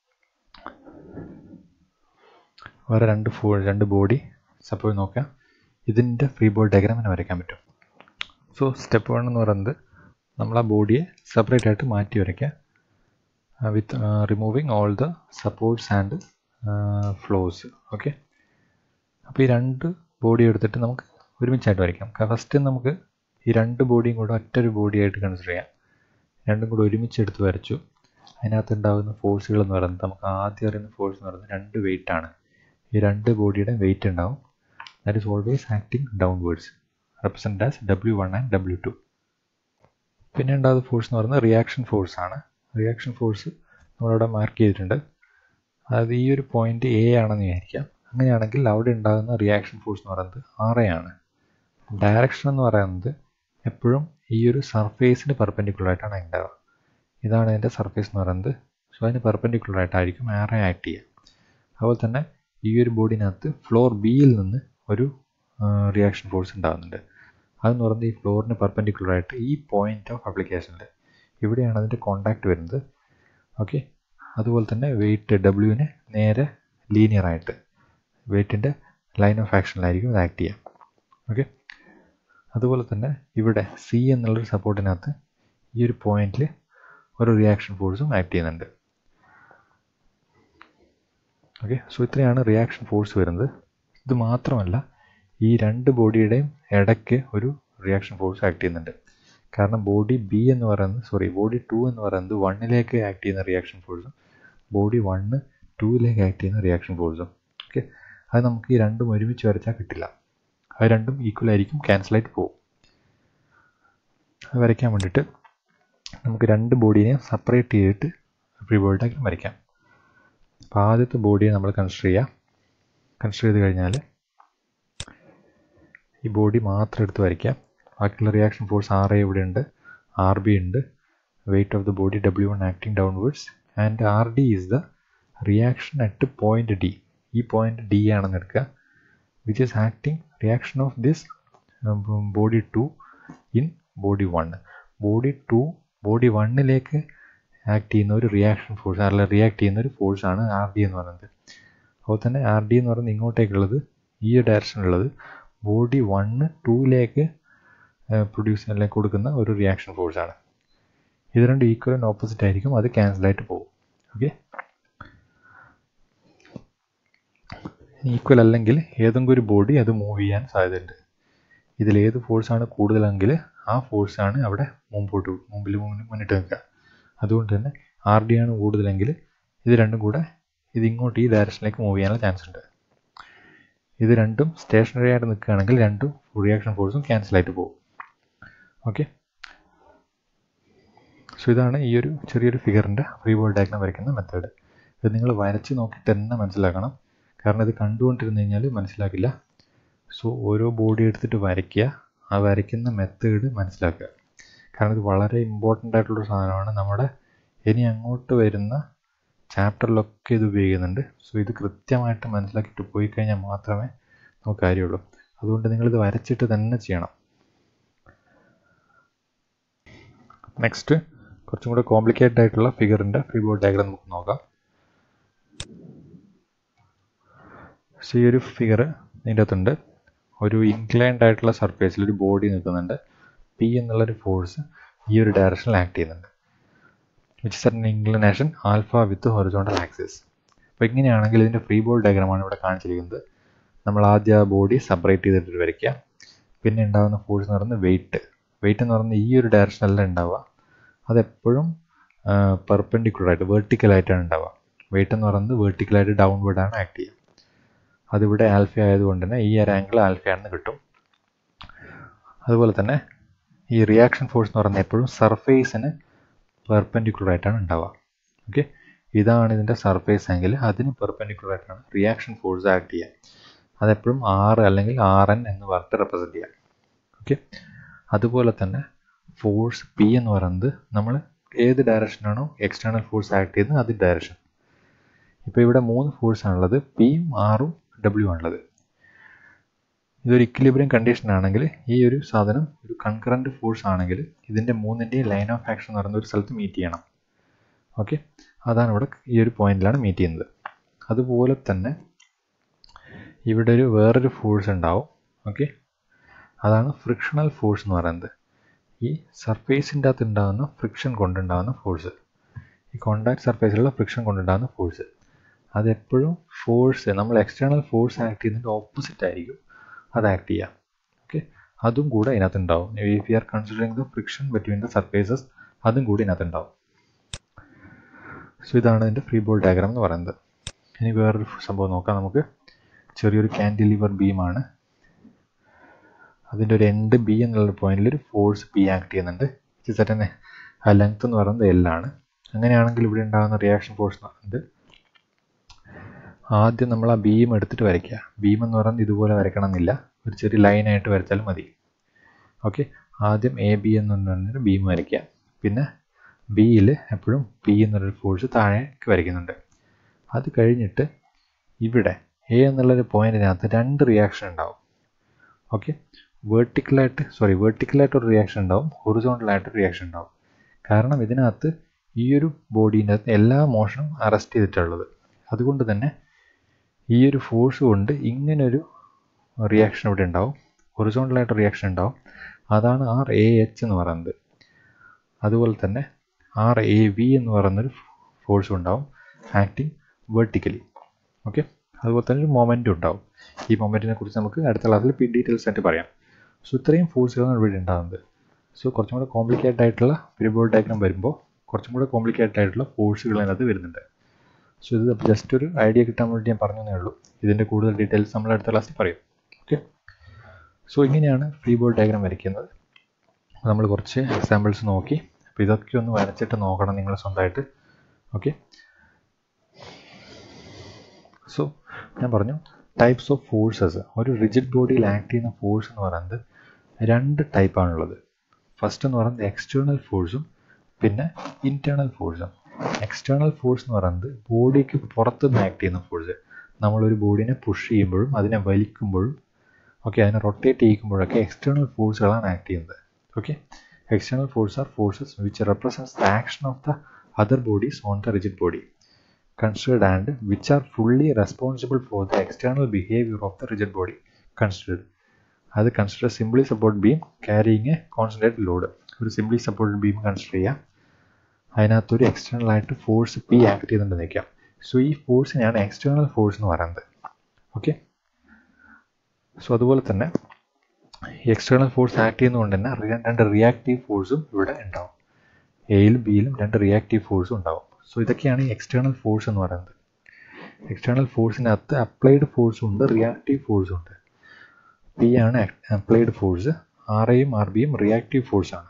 വേറെ രണ്ട് ഫോ രണ്ട് ബോഡി സപ്പോസ് നോക്കാം ഇതിൻ്റെ ഫ്രീ ബോഡി ഡയഗ്രാം തന്നെ വരയ്ക്കാൻ പറ്റും സോ സ്റ്റെപ്പ് വൺ എന്ന് പറയുന്നത് നമ്മൾ ആ ബോഡിയെ സെപ്പറേറ്റ് ആയിട്ട് മാറ്റി വരയ്ക്കുക with removing all the supports and floors okay അപ്പോൾ ഈ രണ്ട് ബോഡി എടുത്തിട്ട് നമുക്ക് ഒരുമിച്ചായിട്ട് വരയ്ക്കാം ഫസ്റ്റ് നമുക്ക് ഈ രണ്ട് ബോഡിയും കൂടെ ഒറ്റൊരു ബോഡിയായിട്ട് കൺസിഡർ ചെയ്യാം രണ്ടും കൂടെ ഒരുമിച്ച് എടുത്ത് വരച്ചു അതിനകത്ത് ഉണ്ടാകുന്ന ഫോഴ്സുകൾ എന്ന് പറയുന്നത് നമുക്ക് ആദ്യം അറിയുന്ന ഫോഴ്സ് എന്ന് പറയുന്നത് രണ്ട് വെയിറ്റ് ആണ് ഈ രണ്ട് ബോഡിയുടെ വെയിറ്റ് ഉണ്ടാവും that is always acting downwards represent as W one and W two പിന്നെ ഉണ്ടാകുന്ന ഫോഴ്സ് എന്ന് പറയുന്നത് റിയാക്ഷൻ ഫോഴ്സ് ആണ് റിയാക്ഷൻ ഫോഴ്സ് നമ്മളിവിടെ മാർക്ക് ചെയ്തിട്ടുണ്ട് അതായത് ഈ ഒരു പോയിന്റ് എ ആണെന്ന് വിചാരിക്കാം അങ്ങനെയാണെങ്കിൽ അവിടെ ഉണ്ടാകുന്ന റിയാക്ഷൻ ഫോഴ്സ് എന്ന് പറയുന്നത് ആർ എ ആണ് ഡയറക്ഷൻ എന്ന് പറയുന്നത് എപ്പോഴും ഈ ഒരു സർഫേസിന് പെർപെൻഡിക്കുലർ ആയിട്ടാണ് ഉണ്ടാവുക ഇതാണ് അതിൻ്റെ സർഫേസ് എന്ന് പറയുന്നത് സോ അതിന് പെർപെൻഡിക്കുലർ ആയിട്ടായിരിക്കും ആർ എ ആക്ട് ചെയ്യുക അതുപോലെ തന്നെ ഈ ഒരു ബോഡിനകത്ത് ഫ്ലോർ ബിയിൽ നിന്ന് ഒരു റിയാക്ഷൻ ഫോഴ്സ് ഉണ്ടാകുന്നുണ്ട് അതെന്ന് പറയുന്നത് ഈ ഫ്ലോറിന് പെർപെൻഡിക്കുലർ ആയിട്ട് ഈ പോയിന്റ് ഓഫ് അപ്ലിക്കേഷനിൽ ഇവിടെയാണ് അതിൻ്റെ കോണ്ടാക്ട് വരുന്നത് ഓക്കെ അതുപോലെ തന്നെ വെയിറ്റ് ഡബ്ല്യുവിന് നേരെ ലീനിയർ ആയിട്ട് വെയിറ്റിൻ്റെ ലൈൻ ഓഫ് ആക്ഷനിലായിരിക്കും ഇത് ആക്ട് ചെയ്യുക ഓക്കെ അതുപോലെ തന്നെ ഇവിടെ സി എന്നുള്ളൊരു സപ്പോർട്ടിനകത്ത് ഈ ഒരു പോയിന്റിൽ ഒരു റിയാക്ഷൻ ഫോഴ്സും ആക്ട് ചെയ്യുന്നുണ്ട് ഓക്കെ സോ ഇത്രയാണ് റിയാക്ഷൻ ഫോഴ്സ് വരുന്നത് ഇത് മാത്രമല്ല ഈ രണ്ട് ബോഡിയുടെയും ഇടയ്ക്ക് ഒരു റിയാക്ഷൻ ഫോഴ്സ് ആക്ട് ചെയ്യുന്നുണ്ട് കാരണം ബോഡി ബി എന്ന് പറയുന്നത് സോറി ബോഡി ടു എന്ന് പറയുന്നത് വണ്ണിലേക്ക് ആക്ട് ചെയ്യുന്ന റിയാക്ഷൻ ഫോഴ്സും ബോഡി വണ്ണ് ടൂയിലേക്ക് ആക്ട് ചെയ്യുന്ന റിയാക്ഷൻ ഫോഴ്സും ഓക്കെ അത് നമുക്ക് ഈ രണ്ടും ഒരുമിച്ച് വരച്ചാൽ കിട്ടില്ല അത് രണ്ടും ഈക്വൽ ആയിരിക്കും ക്യാൻസലായിട്ട് പോകും അത് വരയ്ക്കാൻ വേണ്ടിയിട്ട് നമുക്ക് രണ്ട് ബോഡീനെ സെപ്പറേറ്റ് ചെയ്തിട്ട് ഫ്രീ ബോഡി ഡയഗ്രം വരയ്ക്കാം അപ്പോൾ ആദ്യത്തെ ബോഡിയെ നമ്മൾ കൺസിഡർ ചെയ്യാം കൺസിഡർ ചെയ്ത് കഴിഞ്ഞാൽ ഈ ബോഡി മാത്രം എടുത്ത് വരയ്ക്കാം ബാക്കിയുള്ള റിയാക്ഷൻ ഫോഴ്സ് ആർ എ ഇവിടെ ഉണ്ട് ആർ ബി ഉണ്ട് weight of the body W one acting downwards and R D is the reaction at point D ഈ പോയിന്റ് ഡി ആണെന്ന് എടുക്കുക which is acting reaction of this body two in body one body two body വണ്ണിലേക്ക് act ചെയ്യുന്ന ഒരു reaction force അല്ല react ചെയ്യുന്ന ഒരു ഫോഴ്സാണ് R D എന്ന് പറയുന്നത് അതുപോലെ തന്നെ ആർ ഡി എന്ന് പറയുന്നത് ഇങ്ങോട്ടേക്കുള്ളത് ഈ ഡയറക്ഷനിലുള്ളത് ബോഡി വണ്ണ് ടൂയിലേക്ക് പ്രൊഡ്യൂസ് അല്ലെങ്കിൽ കൊടുക്കുന്ന ഒരു റിയാക്ഷൻ ഫോഴ്സാണ് ഇത് രണ്ട് ഈക്വൽ ആൻഡ് ഓപ്പോസിറ്റ് ആയിരിക്കും അത് ക്യാൻസലായിട്ട് പോകും ഓക്കെ ഈക്വൽ അല്ലെങ്കിൽ ഏതെങ്കിലും ഒരു ബോഡി അത് മൂവ് ചെയ്യാൻ സാധ്യതയുണ്ട് ഇതിൽ ഏത് ഫോഴ്സാണ് കൂടുതലെങ്കിൽ ആ ഫോഴ്സാണ് അവിടെ മുമ്പോട്ട് മുമ്പിൽ മുന്നിട്ട് നിൽക്കുക അതുകൊണ്ട് തന്നെ ആർ ഡി ആണ് കൂടുതലെങ്കിൽ ഇത് രണ്ടും കൂടെ ഇത് ഇങ്ങോട്ട് ഈ ഡയറക്ഷനിലേക്ക് മൂവ് ചെയ്യാനുള്ള ചാൻസ് ഉണ്ട് ഇത് രണ്ടും സ്റ്റേഷനറി ആയിട്ട് നിൽക്കുകയാണെങ്കിൽ രണ്ടും റിയാക്ഷൻ ഫോഴ്സും ക്യാൻസലായിട്ട് പോകും ഓക്കെ സോ ഇതാണ് ഈ ഒരു ചെറിയൊരു ഫിഗറിൻ്റെ ഫ്രീ ബോൾ ഡയഗ്രാം വരയ്ക്കുന്ന മെത്തേഡ് ഇത് നിങ്ങൾ വരച്ച് നോക്കിയിട്ട് തന്നെ മനസ്സിലാക്കണം കാരണം ഇത് കണ്ടുകൊണ്ടിരുന്ന് കഴിഞ്ഞാൽ മനസ്സിലാക്കില്ല സോ ഓരോ ബോഡി എടുത്തിട്ട് വരയ്ക്കുക ആ വരയ്ക്കുന്ന മെത്തേഡ് മനസ്സിലാക്കുക കാരണം ഇത് വളരെ ഇമ്പോർട്ടൻ്റ് ആയിട്ടുള്ളൊരു സാധനമാണ് നമ്മുടെ ഇനി അങ്ങോട്ട് വരുന്ന ചാപ്റ്ററിലൊക്കെ ഇത് ഉപയോഗിക്കുന്നുണ്ട് സോ ഇത് കൃത്യമായിട്ട് മനസ്സിലാക്കിയിട്ട് പോയി കഴിഞ്ഞാൽ മാത്രമേ നമുക്ക് കാര്യമുള്ളൂ അതുകൊണ്ട് നിങ്ങളിത് വരച്ചിട്ട് തന്നെ ചെയ്യണം നെക്സ്റ്റ് കുറച്ചും കൂടെ കോംപ്ലിക്കേറ്റഡ് ആയിട്ടുള്ള ഫിഗറിൻ്റെ ഫ്രീ ബോർഡ് ഡയഗ്രാം നമുക്ക് നോക്കാം സോ ഈ ഒരു ഫിഗർ ഇതിൻ്റെ അകത്തുണ്ട് ഒരു ഇൻക്ലൈൻഡ് ആയിട്ടുള്ള സർഫേസിൽ ഒരു ബോഡി നിൽക്കുന്നുണ്ട് പി എന്നുള്ളൊരു ഫോഴ്സ് ഈ ഒരു ഡയറക്ഷനിൽ ആക്ട് ചെയ്യുന്നുണ്ട് which is in inclination alpha with horizontal axis അപ്പോൾ ഇങ്ങനെയാണെങ്കിൽ ഇതിൻ്റെ ഫ്രീ ബോഡി ഡയഗ്രമാണ് ഇവിടെ കാണിച്ചിരിക്കുന്നത് നമ്മൾ ആദ്യം ആ ബോഡി സെപ്പറേറ്റ് ചെയ്തിട്ട് വരയ്ക്കുക പിന്നെ ഉണ്ടാകുന്ന ഫോഴ്സ് എന്ന് പറയുന്നത് വെയിറ്റ് വെയിറ്റ് എന്ന് പറയുന്നത് ഈ ഒരു ഡയറക്ഷനല്ല ഉണ്ടാവുക അതെപ്പോഴും പെർപെൻഡിക്കുലർ ആയിട്ട് വെർട്ടിക്കലായിട്ടാണ് ഉണ്ടാവുക വെയിറ്റ് എന്ന് പറയുന്നത് വെർട്ടിക്കലായിട്ട് ഡൗൺവേർഡ് ആണ് ആക്ട് ചെയ്യുക അതിവിടെ ആൽഫ ആയതുകൊണ്ട് തന്നെ ഈ ഒരു ആംഗിൾ ആൽഫയാണെന്ന് കിട്ടും അതുപോലെ തന്നെ ഈ റിയാക്ഷൻ ഫോഴ്സ് എന്ന് പറയുന്നത് എപ്പോഴും സർഫേസിന് പെർപെൻഡിക്കുലർ ആയിട്ടാണ് ഉണ്ടാവുക ഓക്കെ ഇതാണ് ഇതിൻ്റെ സർഫേസ് ആംഗിൾ അതിന് പെർപെൻഡിക്കുലർ ആയിട്ടാണ് റിയാക്ഷൻ ഫോഴ്സ് ആക്ട് ചെയ്യുക അതെപ്പോഴും ആർ അല്ലെങ്കിൽ ആർ എൻ എന്ന് പറഞ്ഞിട്ട് റെപ്രസെൻറ്റ് ചെയ്യാം ഓക്കെ അതുപോലെ തന്നെ ഫോഴ്സ് പി എന്ന് പറയുന്നത് നമ്മൾ ഏത് ഡയറക്ഷനാണോ എക്സ്റ്റേണൽ ഫോഴ്സ് ആക്ട് ചെയ്യുന്നത് അത് ഡയറക്ഷൻ ഇപ്പോൾ ഇവിടെ മൂന്ന് ഫോഴ്സ് ആണുള്ളത് പിയും ആറും ഡബ്ല്യു ആണുള്ളത് ഇതൊരു ഇക്വിലിബ്രിയം കണ്ടീഷൻ ആണെങ്കിൽ ഈ ഒരു സാധനം ഒരു കൺകറൻറ്റ് ഫോഴ്സ് ആണെങ്കിൽ ഇതിൻ്റെ മൂന്നിൻ്റെയും ലൈൻ ഓഫ് ആക്ഷൻ എന്ന് പറയുന്ന ഒരു സ്ഥലത്ത് മീറ്റ് ചെയ്യണം ഓക്കെ അതാണ് ഇവിടെ ഈ ഒരു പോയിന്റിലാണ് മീറ്റ് ചെയ്യുന്നത് അതുപോലെ തന്നെ ഇവിടെ ഒരു വേറൊരു ഫോഴ്സ് ഉണ്ടാവും ഓക്കെ അതാണ് ഫ്രിക്ഷണൽ ഫോഴ്സ് എന്ന് പറയുന്നത് ഈ സർഫേസിൻ്റെ അകത്ത് ഉണ്ടാകുന്ന ഫ്രിക്ഷൻ കൊണ്ടുണ്ടാകുന്ന ഫോഴ്സ് ഈ കോണ്ടാക്ട് സർഫേസിലുള്ള ഫ്രിക്ഷൻ കൊണ്ടുണ്ടാകുന്ന ഫോഴ്സ് അതെപ്പോഴും ഫോഴ്സ് നമ്മൾ എക്സ്റ്റേണൽ ഫോഴ്സ് ആക്ട് ചെയ്യുന്നതിൻ്റെ ഓപ്പോസിറ്റ് ആയിരിക്കും അത് ആക്ട് ചെയ്യുക ഓക്കെ അതും കൂടെ ഇതിനകത്ത് ഉണ്ടാവും if you are considering the friction between the surfaces അതും കൂടി ഇതിനകത്ത് ഉണ്ടാവും സോ ഇതാണ് ഇതിൻ്റെ ഫ്രീ ബോൾ ഡയഗ്രാം എന്ന് പറയുന്നത് ഇനി വേറൊരു സംഭവം നോക്കാം നമുക്ക് ചെറിയൊരു ക്യാൻഡിലിവർ ബീമാണ് അതിൻ്റെ ഒരു എൻഡ് ബി എന്നുള്ള പോയിന്റിൽ ഒരു ഫോഴ്സ് പി ആക്ട് ചെയ്യുന്നുണ്ട് സെറ്റ് തന്നെ ആ ലെങ്ത് എന്ന് പറയുന്നത് എൽ ആണ് അങ്ങനെയാണെങ്കിൽ ഇവിടെ ഉണ്ടാകുന്ന റിയാക്ഷൻ ഫോഴ്സ് എന്ന് പറയുന്നത് ആദ്യം നമ്മൾ ആ ബീം എടുത്തിട്ട് വരയ്ക്കുക ബീം എന്ന് പറയുന്നത് ഇതുപോലെ വരയ്ക്കണം എന്നില്ല ഒരു ചെറിയ ലൈനായിട്ട് വരച്ചാൽ മതി ഓക്കെ ആദ്യം എ ബി എന്ന് പറഞ്ഞൊരു ബീം വരയ്ക്കുക പിന്നെ ബിയിൽ എപ്പോഴും പി എന്നൊരു ഫോഴ്സ് താഴേക്ക് വരയ്ക്കുന്നുണ്ട് അത് കഴിഞ്ഞിട്ട് ഇവിടെ എ എന്നുള്ളൊരു പോയിന്റിനകത്ത് രണ്ട് റിയാക്ഷൻ ഉണ്ടാവും ഓക്കെ വേർട്ടിക്കലായിട്ട് സോറി വേർട്ടിക്കലായിട്ട് ഒരു റിയാക്ഷൻ ഉണ്ടാവും ഹൊറിസോണ്ടലായിട്ട് റിയാക്ഷൻ ഉണ്ടാവും കാരണം ഇതിനകത്ത് ഈ ഒരു ബോഡീൻ്റെ അകത്ത് എല്ലാ മോഷനും അറസ്റ്റ് ചെയ്തിട്ടുള്ളത് അതുകൊണ്ട് തന്നെ ഈ ഒരു ഫോഴ്സ് കൊണ്ട് ഇങ്ങനൊരു റിയാക്ഷൻ ഇവിടെ ഉണ്ടാവും ഹൊറിസോണ്ടലായിട്ട് റിയാക്ഷൻ ഉണ്ടാവും അതാണ് ആർ എ എച്ച് എന്ന് പറയുന്നത് അതുപോലെ തന്നെ ആർ എ വി എന്ന് പറയുന്നൊരു ഫോഴ്സ് ഉണ്ടാവും ആക്ടിങ് വെർട്ടിക്കലി ഓക്കെ അതുപോലെ തന്നെ ഒരു മൊമെൻറ്റും ഉണ്ടാവും ഈ മൊമെൻറ്റിനെ കുറിച്ച് നമുക്ക് അടുത്ത ക്ലാസ്സിൽ പി ഡീറ്റെയിൽസ് ആയിട്ട് പറയാം സോ ഇത്രയും ഫോഴ്സുകളാണ് ഇവിടെ ഉണ്ടാകുന്നത് സോ കുറച്ചും കൂടെ കോംപ്ലിക്കേറ്റഡ് ആയിട്ടുള്ള പിരിബോൾ ഡയഗ്രാം വരുമ്പോൾ കുറച്ചും കൂടെ കോംപ്ലിക്കേറ്റഡ് ആയിട്ടുള്ള ഫോഴ്സുകൾ അതിനകത്ത് വരുന്നുണ്ട് സോ ഇത് ജസ്റ്റ് ഒരു ഐഡിയ കിട്ടാൻ വേണ്ടി ഞാൻ പറഞ്ഞതേ ഉള്ളൂ ഇതിൻ്റെ കൂടുതൽ ഡീറ്റെയിൽസ് നമ്മൾ അടുത്ത ക്ലാസ്സിൽ പറയും ഓക്കെ സോ ഇങ്ങനെയാണ് ഫ്രീ ബോൾ ഡയഗ്രാം വരയ്ക്കുന്നത് നമ്മൾ കുറച്ച് എക്സാമ്പിൾസ് നോക്കി അപ്പോൾ ഇതൊക്കെ ഒന്ന് വരച്ചിട്ട് നോക്കണം നിങ്ങൾ സ്വന്തമായിട്ട് ഓക്കെ സോ ഞാൻ പറഞ്ഞു ടൈപ്സ് ഓഫ് ഫോഴ്സസ് ഒരു റിജിഡ് ബോഡിയിൽ ആക്ട് ചെയ്യുന്ന ഫോഴ്സ് എന്ന് പറയുന്നത് രണ്ട് ടൈപ്പാണുള്ളത് ഫസ്റ്റ് എന്ന് പറയുന്നത് എക്സ്റ്റേണൽ ഫോഴ്സും പിന്നെ ഇൻറ്റേർണൽ ഫോഴ്സും എക്സ്റ്റേണൽ ഫോഴ്സ് എന്ന് പറയുന്നത് ബോഡിക്ക് പുറത്തുനിന്ന് ആക്ട് ചെയ്യുന്ന ഫോഴ്സ് നമ്മളൊരു ബോഡിനെ പുഷ് ചെയ്യുമ്പോഴും അതിനെ വലിക്കുമ്പോഴും ഓക്കെ അതിനെ റൊട്ടേറ്റ് ചെയ്യിക്കുമ്പോഴൊക്കെ എക്സ്റ്റേണൽ ഫോഴ്സുകളാണ് ആക്ട് ചെയ്യുന്നത് okay external force are forces which represents the action of the other bodies on the rigid body considered and which are fully responsible for the external behavior of the rigid body considered അത് consider simply support beam carrying a concentrate load ഒരു simply support beam consider ചെയ്യാം അതിനകത്തൊരു external ആയിട്ട് force P act ചെയ്യുന്നുണ്ടെന്ന് വയ്ക്കാം so ഈ ഫോഴ്സിനെയാണ് external force എന്ന് പറയുന്നത് ഓക്കെ സോ അതുപോലെ തന്നെ എക്സ്റ്റേണൽ ഫോഴ്സ് ആക്ട് ചെയ്യുന്നതുകൊണ്ട് തന്നെ രണ്ട് റിയാക്റ്റീവ് ഫോഴ്സും ഇവിടെ ഉണ്ടാവും എയിലും ബിയിലും രണ്ട് റിയാക്റ്റീവ് ഫോഴ്സും ഉണ്ടാവും സോ ഇതൊക്കെയാണ് ഈ എക്സ്റ്റേണൽ ഫോഴ്സ് എന്ന് പറയുന്നത് എക്സ്റ്റേണൽ ഫോഴ്സിനകത്ത് അപ്ലൈഡ് ഫോഴ്സും ഉണ്ട് റിയാക്റ്റീവ് ഫോഴ്സും ഉണ്ട് പി ആണ് അപ്ലൈഡ് ഫോഴ്സ് ആർ എയും ആർ ബിയും റിയാക്റ്റീവ് ഫോഴ്സ് ആണ്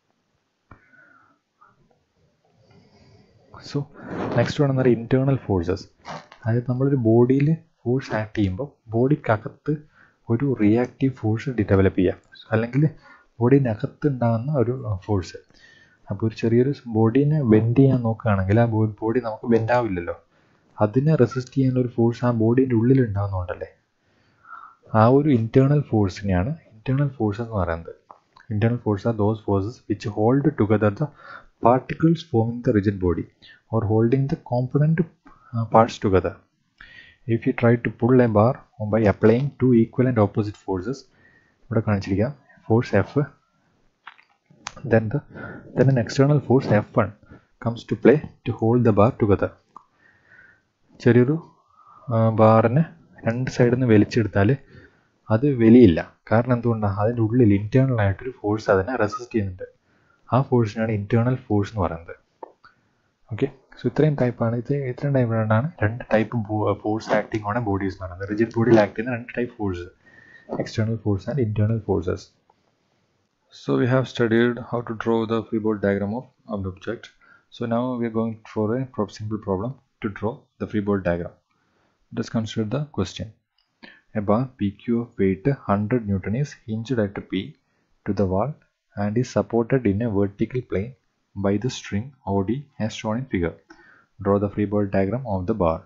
സോ നെക്സ്റ്റ് വേണം പറയുന്നത് ഇൻറ്റേർണൽ ഫോഴ്സസ് അതായത് നമ്മളൊരു ബോഡിയിൽ ഫോഴ്സ് ആക്ട് ചെയ്യുമ്പോൾ ബോഡിക്കകത്ത് ഒരു റിയാക്റ്റീവ് ഫോഴ്സ് ഡെവലപ്പ് ചെയ്യാം അല്ലെങ്കിൽ ബോഡിനകത്ത് ഉണ്ടാകുന്ന ഒരു ഫോഴ്സ് അപ്പോൾ ഒരു ചെറിയൊരു ബോഡീനെ ബെൻഡ് ചെയ്യാൻ നോക്കുകയാണെങ്കിൽ ആ ബോഡി നമുക്ക് ബെൻഡ് ആവില്ലല്ലോ അതിനെ റെസിസ്റ്റ് ചെയ്യാനുള്ള ഒരു ഫോഴ്സ് ആ ബോഡീൻ്റെ ഉള്ളിൽ ഉണ്ടാകുന്നുണ്ടല്ലേ ആ ഒരു ഇൻറ്റേർണൽ ഫോഴ്സിനെയാണ് ഇൻറ്റേർണൽ ഫോഴ്സ് എന്ന് പറയുന്നത് internal force are those forces which hold together the particles forming the rigid body or holding the component parts together if you try to pull a bar by applying two equal and opposite forces ഇവിടെ കാണിച്ചിരിക്കാം force F then the then an external force F1 comes to play to hold the bar together. ചെറിയൊരു ബാറിനെ രണ്ട് സൈഡിൽ നിന്ന് വലിച്ചെടുത്താൽ അത് വലിയില്ല കാരണം എന്തുകൊണ്ടാണ് അതിൻ്റെ ഉള്ളിൽ ഇൻറ്റേർണൽ ആയിട്ടൊരു ഫോഴ്സ് അതിനെ റെസിസ്റ്റ് ചെയ്യുന്നുണ്ട് ആ ഫോഴ്സിനാണ് ഇൻറ്റേർണൽ ഫോഴ്സ് എന്ന് പറയുന്നത് ഓക്കെ സോ ഇത്രയും ടൈപ്പാണ് ഇത് ഇത്രയും ടൈപ്പാണ് രണ്ട് type force acting on bodies എന്ന് പറയുന്നത് റിജിഡ് ബോഡിയിൽ ആക്ട് ചെയ്യുന്ന രണ്ട് type force external force and internal forces. So we have studied how to draw the free body diagram of an object. So now we are going for a simple problem to draw the free body diagram. Let's consider the question. A bar PQ of weight 100 Newton is hinged at P to the wall and is supported in a vertical plane by the string OD as shown in figure. Draw the free body diagram of the bar.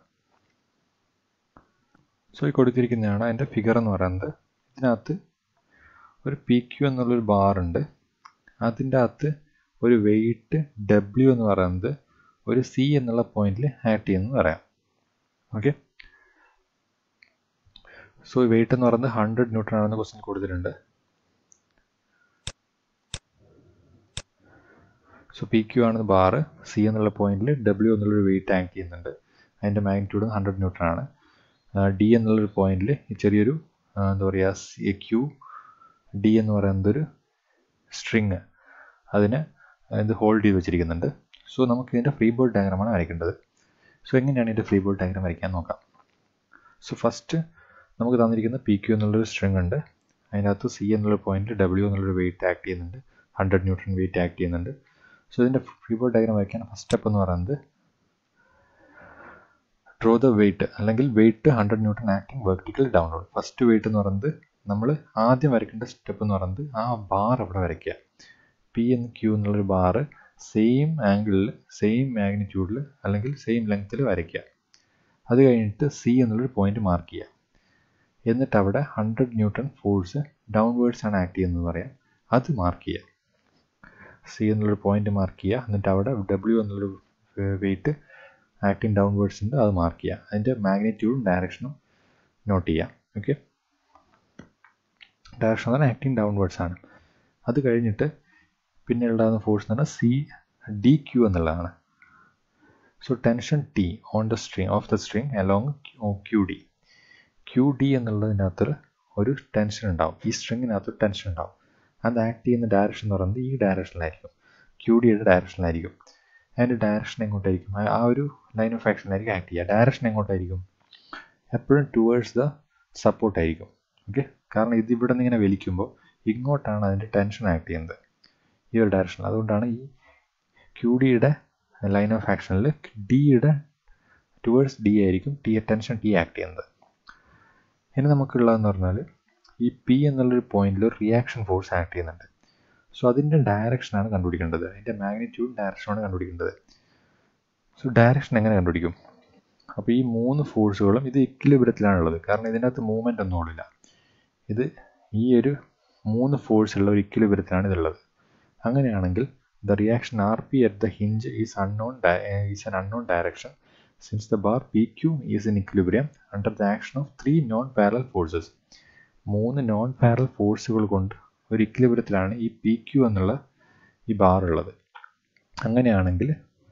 So ഈ കൊടുത്തിരിക്കുന്നതാണ് അതിൻ്റെ figure എന്ന് പറയുന്നത് ഇതിനകത്ത് ഒരു P Q എന്നുള്ളൊരു bar ഉണ്ട് അതിൻ്റെ അകത്ത് ഒരു വെയിറ്റ് ഡബ്ല്യു എന്ന് പറയുന്നത് ഒരു സി എന്നുള്ള പോയിന്റിൽ ആക്ട് ചെയ്യുന്നത് പറയാം ഓക്കെ സോ വെയിറ്റ് എന്ന് പറയുന്നത് ഹൺഡ്രഡ് ന്യൂട്ടൺ ആണെന്ന് ക്വസ്റ്റ്യൻ കൊടുത്തിട്ടുണ്ട് സോ പി ക്യു ആണ് ബാറ് സി എന്നുള്ള പോയിന്റിൽ ഡബ്ല്യു എന്നുള്ളൊരു വെയിറ്റ് ആക്ട് ചെയ്യുന്നുണ്ട് അതിൻ്റെ മാഗ്നിറ്റ്യൂഡ് ഹൺഡ്രഡ് ന്യൂട്ടൺ ആണ് ഡി എന്നുള്ളൊരു പോയിന്റിൽ ചെറിയൊരു എന്താ പറയുക ക്യൂ ഡി എന്ന് പറയുന്നത് ഒരു സ്ട്രിങ് അതിനെ ഇത് ഹോൾഡ് ചെയ്ത് വെച്ചിരിക്കുന്നുണ്ട് സോ നമുക്ക് ഇതിൻ്റെ ഫ്രീ ബോർഡ് ഡയഗ്രാമാണ് വരയ്ക്കേണ്ടത് സോ എങ്ങനെയാണ് ഇതിൻ്റെ ഫ്രീ ബോർഡ് ഡയഗ്രാം വരയ്ക്കാൻ നോക്കാം സോ ഫസ്റ്റ് നമുക്ക് തന്നിരിക്കുന്ന പി ക്യൂ എന്നുള്ളൊരു സ്ട്രിങ് ഉണ്ട് അതിനകത്ത് സി എന്നുള്ള പോയിന്റിൽ ഡബ്ല്യു എന്നുള്ളൊരു വെയിറ്റ് ആക്ട് ചെയ്യുന്നുണ്ട് ഹൺഡ്രഡ് ന്യൂട്രൺ വെയിറ്റ് ആക്ട് ചെയ്യുന്നുണ്ട് സോ ഇതിൻ്റെ ഫ്രീ ബോർഡ് ഡയഗ്രാം വരയ്ക്കാൻ ഫസ്റ്റ് സ്റ്റെപ്പ് എന്ന് പറയുന്നത് ഡ്രോ ദ വെയിറ്റ് അല്ലെങ്കിൽ weight hundred newton acting vertical downward first weight എന്ന് പറയുന്നത് നമ്മൾ ആദ്യം വരയ്ക്കേണ്ട സ്റ്റെപ്പ് എന്ന് പറയുന്നത് ആ ബാർ അവിടെ വരയ്ക്കുക പി എന്ന് ക്യൂ എന്നുള്ളൊരു ബാറ് സെയിം ആംഗിളിൽ സെയിം മാഗ്നിറ്റ്യൂഡിൽ അല്ലെങ്കിൽ സെയിം ലെങ്ത്തിൽ വരയ്ക്കുക അത് കഴിഞ്ഞിട്ട് സി എന്നുള്ളൊരു പോയിന്റ് മാർക്ക് ചെയ്യുക എന്നിട്ട് അവിടെ ഹൺഡ്രഡ് ന്യൂട്ടൺ ഫോഴ്സ് ഡൗൺവേർഡ്സ് ആണ് ആക്ട് ചെയ്യുന്നത് പറയാം അത് മാർക്ക് ചെയ്യുക സി എന്നുള്ളൊരു പോയിന്റ് മാർക്ക് ചെയ്യുക എന്നിട്ട് അവിടെ ഡബ്ല്യു എന്നുള്ളൊരു വെയിറ്റ് ആക്ടിങ് ഡൗൺവേർഡ്സ് ഉണ്ട് അത് മാർക്ക് ചെയ്യുക അതിൻ്റെ മാഗ്നിറ്റ്യൂഡും ഡയറക്ഷനും നോട്ട് ചെയ്യുക ഓക്കെ ഡയറക്ഷൻ എന്ന് പറഞ്ഞാൽ ആക്ടിങ് ഡൗൺവേർഡ്സ് ആണ് അത് കഴിഞ്ഞിട്ട് പിന്നെ ഉണ്ടാകുന്ന ഫോഴ്സ് എന്ന് പറഞ്ഞാൽ സി ഡി ക്യൂ എന്നുള്ളതാണ് so tension T on the string of the string along Q D Q D എന്നുള്ളതിനകത്ത് ഒരു ടെൻഷൻ ഉണ്ടാവും ഈ സ്ട്രിങ്ങിനകത്ത് ടെൻഷൻ ഉണ്ടാവും അത് ആക്ട് ചെയ്യുന്ന ഡയറക്ഷൻ എന്ന് പറയുന്നത് ഈ ഡയറക്ഷനിലായിരിക്കും ക്യൂ ഡിയുടെ ഡയറക്ഷനിലായിരിക്കും അതിൻ്റെ ഡയറക്ഷൻ എങ്ങോട്ടായിരിക്കും ആ ഒരു ലൈൻ ഓഫ് ആക്ഷനിലായിരിക്കും ആക്ട് ചെയ്യുക ഡയറക്ഷൻ എങ്ങോട്ടായിരിക്കും എപ്പോഴും ടുവേഴ്സ് ദ സപ്പോർട്ട് ആയിരിക്കും ഓക്കെ കാരണം ഇത് ഇവിടെ നിന്ന് ഇങ്ങനെ വലിക്കുമ്പോൾ ഇങ്ങോട്ടാണ് അതിൻ്റെ ടെൻഷൻ ആക്ട് ചെയ്യുന്നത് ഈ ഒരു ഡയറക്ഷനിൽ അതുകൊണ്ടാണ് ഈ ക്യൂ ഡിയുടെ ലൈൻ ഓഫ് ആക്ഷനിൽ ഡിയുടെ ടുവേഴ്സ് ഡി ആയിരിക്കും ടി ടെൻഷൻ ടി ആക്ട് ചെയ്യുന്നത് ഇനി നമുക്കുള്ളതെന്ന് പറഞ്ഞാൽ ഈ പി എന്നുള്ളൊരു പോയിന്റിൽ ഒരു റിയാക്ഷൻ ഫോഴ്സ് ആക്ട് ചെയ്യുന്നുണ്ട് സോ അതിൻ്റെ ഡയറക്ഷനാണ് കണ്ടുപിടിക്കേണ്ടത് അതിൻ്റെ മാഗ്നിറ്റ്യൂഡ് ഡയറക്ഷനാണ് കണ്ടുപിടിക്കേണ്ടത് സോ ഡയറക്ഷൻ എങ്ങനെ കണ്ടുപിടിക്കും അപ്പോൾ ഈ മൂന്ന് ഫോഴ്സുകളും ഇത് ഇക്വിലിബ്രത്തിലാണുള്ളത് കാരണം ഇതിനകത്ത് മൂവ്മെൻ്റ് ഒന്നും ഉള്ളില്ല ഇത് ഈ ഒരു മൂന്ന് ഫോഴ്സ് ഉള്ള ഒരു ഇക്വിലിബ്രത്തിലാണ് ഇതുള്ളത് അങ്ങനെയാണെങ്കിൽ the reaction R P at the hinge is unknown is an unknown direction since the bar P Q is in equilibrium under the action of three non parallel forces മൂന്ന് നോൺ പാരൽ ഫോഴ്സുകൾ കൊണ്ട് ഒരു ഇക്വിലിബ്രത്തിലാണ് ഈ P Q എന്നുള്ള ഈ bar ഉള്ളത് അങ്ങനെയാണെങ്കിൽ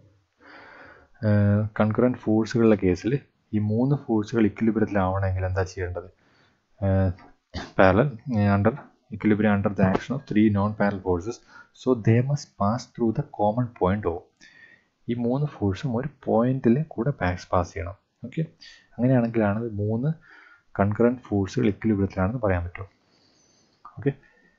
concurrent ഫോഴ്സുകളുടെ കേസിൽ ഈ മൂന്ന് ഫോഴ്സുകൾ ഇക്വിലിബ്രത്തിലാവണമെങ്കിൽ എന്താ ചെയ്യേണ്ടത് parallel under equilibrium under the action of three non-parallel forces so they must pass through the common point O ഈ മൂന്ന് ഫോഴ്സും ഒരു പോയിന്റിൽ കൂടെ പാസ് പാസ് ചെയ്യണം ഓക്കെ അങ്ങനെയാണെങ്കിലാണ് മൂന്ന് കൺകറൻറ്റ് ഫോഴ്സുകൾ ഇക്വിലിബ്രിയത്തിലാണെന്ന് പറയാൻ പറ്റും ഓക്കെ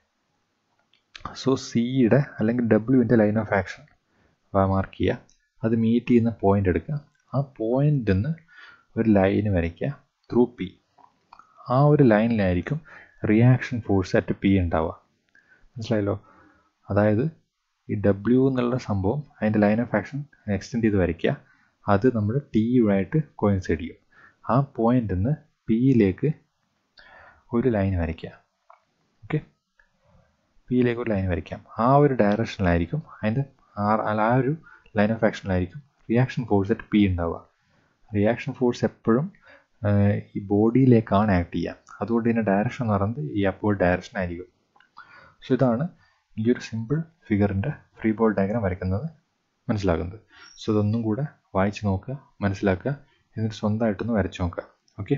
സോ സിയുടെ അല്ലെങ്കിൽ ഡബ്ല്യുവിൻ്റെ ലൈൻ ഓഫ് ആക്ഷൻ മാർക്ക് ചെയ്യുക അത് മീറ്റ് ചെയ്യുന്ന പോയിന്റ് എടുക്കുക ആ പോയിന്റിൽ നിന്ന് ഒരു ലൈന് വരയ്ക്കുക ത്രൂ പി ആ ഒരു ലൈനിലായിരിക്കും റിയാക്ഷൻ ഫോഴ്സ് അറ്റ് പി ഉണ്ടാവുക മനസ്സിലായല്ലോ അതായത് ഈ ഡബ്ല്യു എന്നുള്ള സംഭവം അതിൻ്റെ ലൈൻ ഓഫ് ആക്ഷൻ എക്സ്റ്റെൻഡ് ചെയ്ത് വരയ്ക്കുക അത് നമ്മൾ ടിയുമായിട്ട് കോയിൻസൈഡ് ചെയ്യും ആ പോയിന്റിൽ നിന്ന് പിയിലേക്ക് ഒരു ലൈൻ വരയ്ക്കുക ഓക്കെ പിയിലേക്ക് ഒരു ലൈൻ വരയ്ക്കാം ആ ഒരു ഡയറക്ഷനിലായിരിക്കും അതിൻ്റെ ആ ഒരു ലൈൻ ഓഫ് ആക്ഷനിലായിരിക്കും റിയാക്ഷൻ ഫോഴ്സ് അറ്റ് പി ഉണ്ടാവുക റിയാക്ഷൻ ഫോഴ്സ് എപ്പോഴും ഈ ബോഡിയിലേക്കാണ് ആക്ട് ചെയ്യുക അതുകൊണ്ട് ഇതിൻ്റെ ഡയറക്ഷൻ എന്ന് പറയുന്നത് ഈ അപ്വേർഡ് ഡയറക്ഷൻ ആയിരിക്കും സോ ഇതാണ് ഈ ഒരു സിമ്പിൾ ഫിഗറിൻ്റെ ഫ്രീ ബോൾ ഡയഗ്രാം വരയ്ക്കുന്നത് മനസ്സിലാക്കുന്നത് സോ ഇതൊന്നും കൂടെ വായിച്ച് നോക്കുക മനസ്സിലാക്കുക എന്നിട്ട് സ്വന്തമായിട്ടൊന്ന് വരച്ചു നോക്കുക ഓക്കെ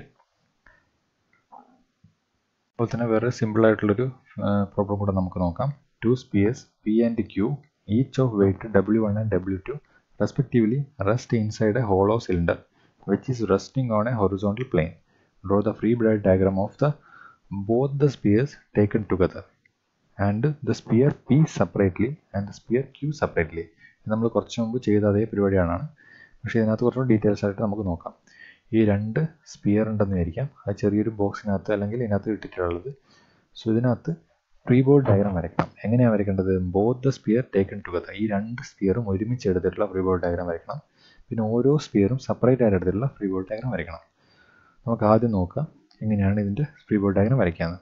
അതുപോലെ തന്നെ വേറെ സിമ്പിളായിട്ടുള്ളൊരു പ്രോബ്ലം കൂടെ നമുക്ക് നോക്കാം two spheres P and Q each of weight W one and W two respectively rest inside a hollow cylinder which is resting on a horizontal plane. Draw the free body diagram of the both the spheres taken together and the sphere P separately and the sphere Q separately. നമ്മൾ കുറച്ച് മുമ്പ് ചെയ്ത അതേ പരിപാടിയാണ് പക്ഷേ ഇതിനകത്ത് കുറച്ചുകൂടി details ആയിട്ട് നമുക്ക് നോക്കാം ഈ രണ്ട് സ്പിയർ ഉണ്ടെന്ന് വിചാരിക്കാം അത് ചെറിയൊരു ബോക്സിനകത്ത് അല്ലെങ്കിൽ ഇതിനകത്ത് ഇട്ടിട്ടുള്ളത് സോ ഇതിനകത്ത് പ്രീ ബോർഡ് ഡയഗ്രാം വരയ്ക്കണം എങ്ങനെയാണ് വരയ്ക്കേണ്ടത് both the sphere taken together ഈ രണ്ട് സ്പിയറും ഒരുമിച്ച് എടുത്തിട്ടുള്ള പ്രീ ബോർഡ് ഡയഗ്രാം വരയ്ക്കണം പിന്നെ ഓരോ സ്പിയറും സെപ്പറേറ്റ് ആയിട്ട് എടുത്തിട്ടുള്ള ഫ്രീ ബോർഡ് ഡയഗ്രാം വരയ്ക്കണം നമുക്ക് ആദ്യം നോക്കാം എങ്ങനെയാണ് ഇതിൻ്റെ ഫ്രീ ബോർഡ് ഡയഗ്രാം വരയ്ക്കാന്ന്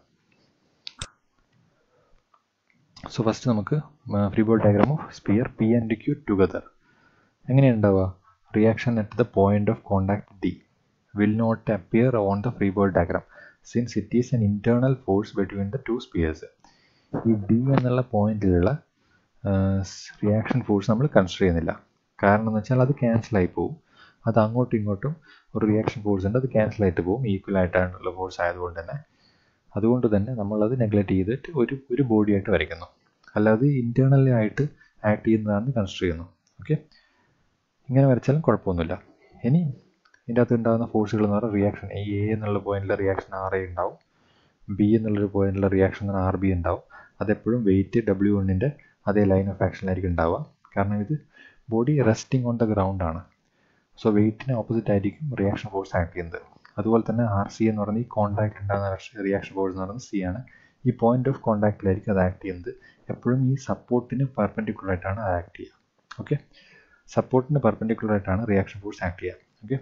സോ ഫസ്റ്റ് നമുക്ക് free board diagram of sphere P and Q together എങ്ങനെയാണ് ഉണ്ടാവുക reaction at the point of contact D will not appear on the free board diagram since it is an internal force between the two spheres ഈ D എന്നുള്ള പോയിന്റിലുള്ള reaction force നമ്മൾ consider ചെയ്യുന്നില്ല കാരണം എന്ന് വെച്ചാൽ അത് ക്യാൻസൽ ആയി പോകും അത് അങ്ങോട്ടും ഇങ്ങോട്ടും ഒരു റിയാക്ഷൻ ഫോഴ്സ് ഉണ്ട് അത് ക്യാൻസൽ ആയിട്ട് പോകും ഈക്വൽ ആയിട്ടുള്ള ഫോഴ്സ് ആയതുകൊണ്ട് തന്നെ അതുകൊണ്ട് തന്നെ നമ്മളത് നെഗ്ലക്റ്റ് ചെയ്തിട്ട് ഒരു ഒരു ബോഡി ആയിട്ട് വരയ്ക്കുന്നു അല്ലാതെ ഇൻറ്റേർണലി ആയിട്ട് ആക്ട് ചെയ്യുന്നതാണെന്ന് കൺസിഡർ ചെയ്യുന്നു ഓക്കെ ഇങ്ങനെ വരച്ചാലും കുഴപ്പമൊന്നുമില്ല ഇനി ഇതിൻ്റെ അകത്ത് ഉണ്ടാകുന്ന ഫോഴ്സുകൾ എന്ന് പറഞ്ഞാൽ റിയാക്ഷൻ ഈ എ എന്നുള്ള പോയിന്റിലെ റിയാക്ഷൻ ആർ എ ഉണ്ടാവും ബി എന്നുള്ളൊരു പോയിന്റിലെ റിയാക്ഷൻ ആർ ബി ഉണ്ടാവും അതെപ്പോഴും വെയിറ്റ് ഡബ്ല്യു വണ്ണിൻ്റെ അതേ ലൈൻ ഓഫ് ആക്ഷനിലായിരിക്കും ഉണ്ടാവുക കാരണം ഇത് body resting on the ground ആണ് സോ വെയിറ്റിന് ഓപ്പോസിറ്റ് ആയിരിക്കും റിയാക്ഷൻ ഫോഴ്സ് ആക്ട് ചെയ്യുന്നത് അതുപോലെ തന്നെ ആർ സി എന്ന് പറയുന്നത് ഈ കോൺടാക്ട് ഉണ്ടാകുന്ന റിയാക്ഷൻ ഫോഴ്സ് എന്ന് പറയുന്നത് സി ആണ് ഈ പോയിന്റ് ഓഫ് കോൺടാക്റ്റിലായിരിക്കും അത് ആക്ട് ചെയ്യുന്നത് എപ്പോഴും ഈ സപ്പോർട്ടിന് പെർപെൻഡിക്കുലർ ആയിട്ടാണ് അത് ആക്ട് ചെയ്യുക ഓക്കെ സപ്പോർട്ടിന് പെർപെൻഡിക്കുലർ ആയിട്ടാണ് റിയാക്ഷൻ ഫോഴ്സ് ആക്ട് ചെയ്യുക ഓക്കെ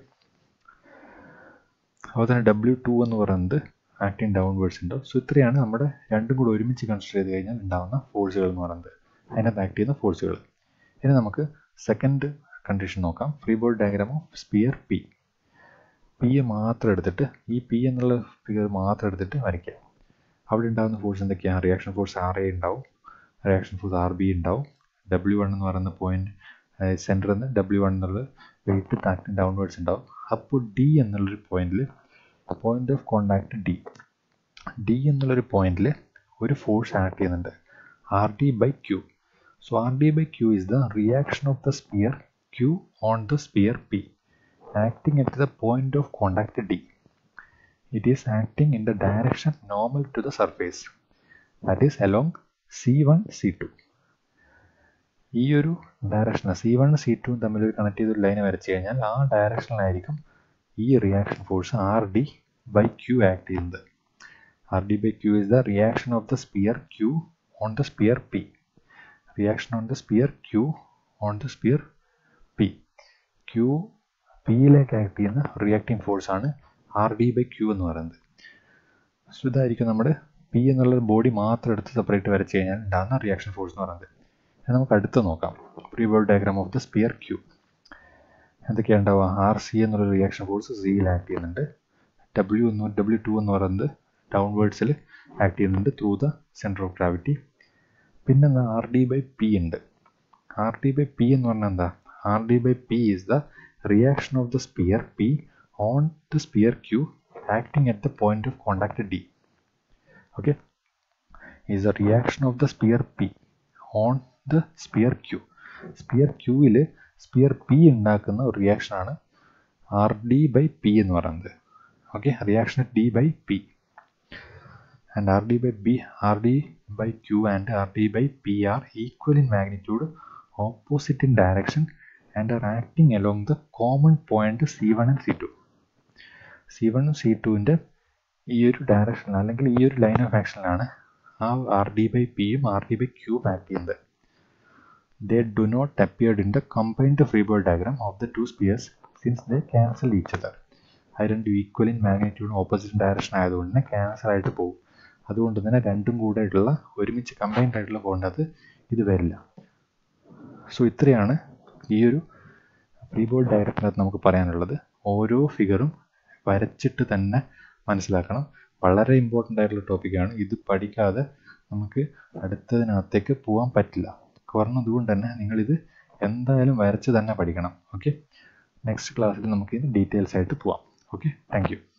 അതുപോലെ തന്നെ ഡബ്ല്യു ടു എന്ന് പറയുന്നത് ആക്ടിങ് ഡൗൺവേർഡ്സ് ഉണ്ടാവും സോ ഇത്രയാണ് നമ്മുടെ രണ്ടും കൂടെ ഒരുമിച്ച് കൺസിഡർ ചെയ്ത് കഴിഞ്ഞാൽ ഉണ്ടാകുന്ന ഫോഴ്സുകൾ എന്ന് പറയുന്നത് അതിനകത്ത് ആക്ട് ചെയ്യുന്ന ഫോഴ്സുകൾ ഇനി നമുക്ക് സെക്കൻഡ് കണ്ടീഷൻ നോക്കാം free board diagram of sphere P P മാത്രം എടുത്തിട്ട് ഈ പി എന്നുള്ള ഫിഗർ മാത്രം എടുത്തിട്ട് വരയ്ക്കുക അവിടെ ഉണ്ടാകുന്ന ഫോഴ്സ് എന്തൊക്കെയാണ് റിയാക്ഷൻ ഫോഴ്സ് ആർ എ ഉണ്ടാവും റിയാക്ഷൻ ഫോഴ്സ് ആർ ബി ഉണ്ടാവും ഡബ്ല്യു വൺ എന്ന് പറയുന്ന പോയിന്റ് സെൻറ്ററിൽ നിന്ന് ഡബ്ല്യു വൺ എന്നുള്ള വെയിറ്റ് താക്ടിങ് ഡൗൺവേർഡ്സ് ഉണ്ടാവും അപ്പോൾ ഡി എന്നുള്ളൊരു പോയിന്റിൽ point of contact D D എന്നുള്ളൊരു പോയിന്റിൽ ഒരു ഫോഴ്സ് ആക്ട് ചെയ്യുന്നുണ്ട് R D by Q So RD by Q is the reaction of the sphere Q on the sphere P acting at the point of contact D. It is acting in the direction normal to the surface that is along C1 C2. ഈ ഒരു direction C one C two തമ്മിൽ connect ചെയ്തൊരു line വരച്ചു കഴിഞ്ഞാൽ ആ ഡയറക്ഷനിലായിരിക്കും ഈ reaction force R D by Q act ചെയ്യുന്നത് R D by Q is the reaction of the sphere Q on the sphere P reaction on the sphere Q on the sphere P Q പിയിലേക്ക് act ചെയ്യുന്ന reacting force ആണ് R D by Q എന്ന് പറയുന്നത് so ഇതായിരിക്കും നമ്മുടെ P എന്നുള്ള body മാത്രം എടുത്ത് സെപ്പറേറ്റ് വരച്ച് കഴിഞ്ഞാൽ ഉണ്ടാകുന്ന റിയാക്ഷൻ ഫോഴ്സ് എന്ന് പറയുന്നത് ഇനി നമുക്ക് അടുത്ത് നോക്കാം free body diagram of the sphere Q എന്തൊക്കെയാണ് ഉണ്ടാവുക ആർ സി എന്നുള്ള റിയാക്ഷൻ ഫോഴ്സ് സിയിൽ ആക്ട് ചെയ്യുന്നുണ്ട് ഡബ്ല്യു എന്ന് ഡബ്ല്യു ടു എന്ന് പറയുന്നത് ഡൗൺവേർഡ്സിൽ ആക്ട് ചെയ്യുന്നുണ്ട് through the centre of gravity പിന്നെ എന്താ ആർ ഡി ബൈ പി ഉണ്ട് ആർ ഡി ബൈ പി എന്ന് പറഞ്ഞാൽ എന്താ R D by P is the reaction of the sphere P on the sphere Q acting at the point of contact D okay is the reaction of the sphere P on the sphere Q sphere ക്യൂവിൽ sphere P ഉണ്ടാക്കുന്ന ഒരു റിയാക്ഷനാണ് R D by P എന്ന് പറയുന്നത് okay reaction D by P and RD by B, RD by Q and RD by P are equal in magnitude, opposite in direction and are acting along the common point C1 and C2. C1 ഉം C2ൻ്റെ ഈ ഒരു direction അല്ലെങ്കിൽ ഈ ഒരു line of ആക്ഷനിലാണ് ആ R D ബൈ പിയും R D by Q act ചെയ്യുന്നത് they do not appeared in the combined free ball diagram of the two spheres since they cancel each other അത് രണ്ടും equal in magnitude opposite direction ആയതുകൊണ്ട് തന്നെ cancel ആയിട്ട് പോകും അതുകൊണ്ട് തന്നെ രണ്ടും കൂടെ ആയിട്ടുള്ള ഒരുമിച്ച് കമ്പൈൻഡ് ആയിട്ടുള്ള ഫോണിനകത്ത് ഇത് വരില്ല സോ ഇത്രയാണ് ഈ ഒരു ഫ്രീ ബോൾ ഡയറക്റ്റിനകത്ത് നമുക്ക് പറയാനുള്ളത് ഓരോ ഫിഗറും വരച്ചിട്ട് തന്നെ മനസ്സിലാക്കണം വളരെ ഇമ്പോർട്ടൻ്റ് ആയിട്ടുള്ള ടോപ്പിക്കാണ് ഇത് പഠിക്കാതെ നമുക്ക് അടുത്തതിനകത്തേക്ക് പോകാൻ പറ്റില്ല കാരണം അതുകൊണ്ട് തന്നെ നിങ്ങളിത് എന്തായാലും വരച്ച് തന്നെ പഠിക്കണം ഓക്കെ നെക്സ്റ്റ് ക്ലാസ്സിൽ നമുക്ക് ഇത് ഡീറ്റെയിൽസ് ആയിട്ട് പോവാം ഓക്കെ താങ്ക്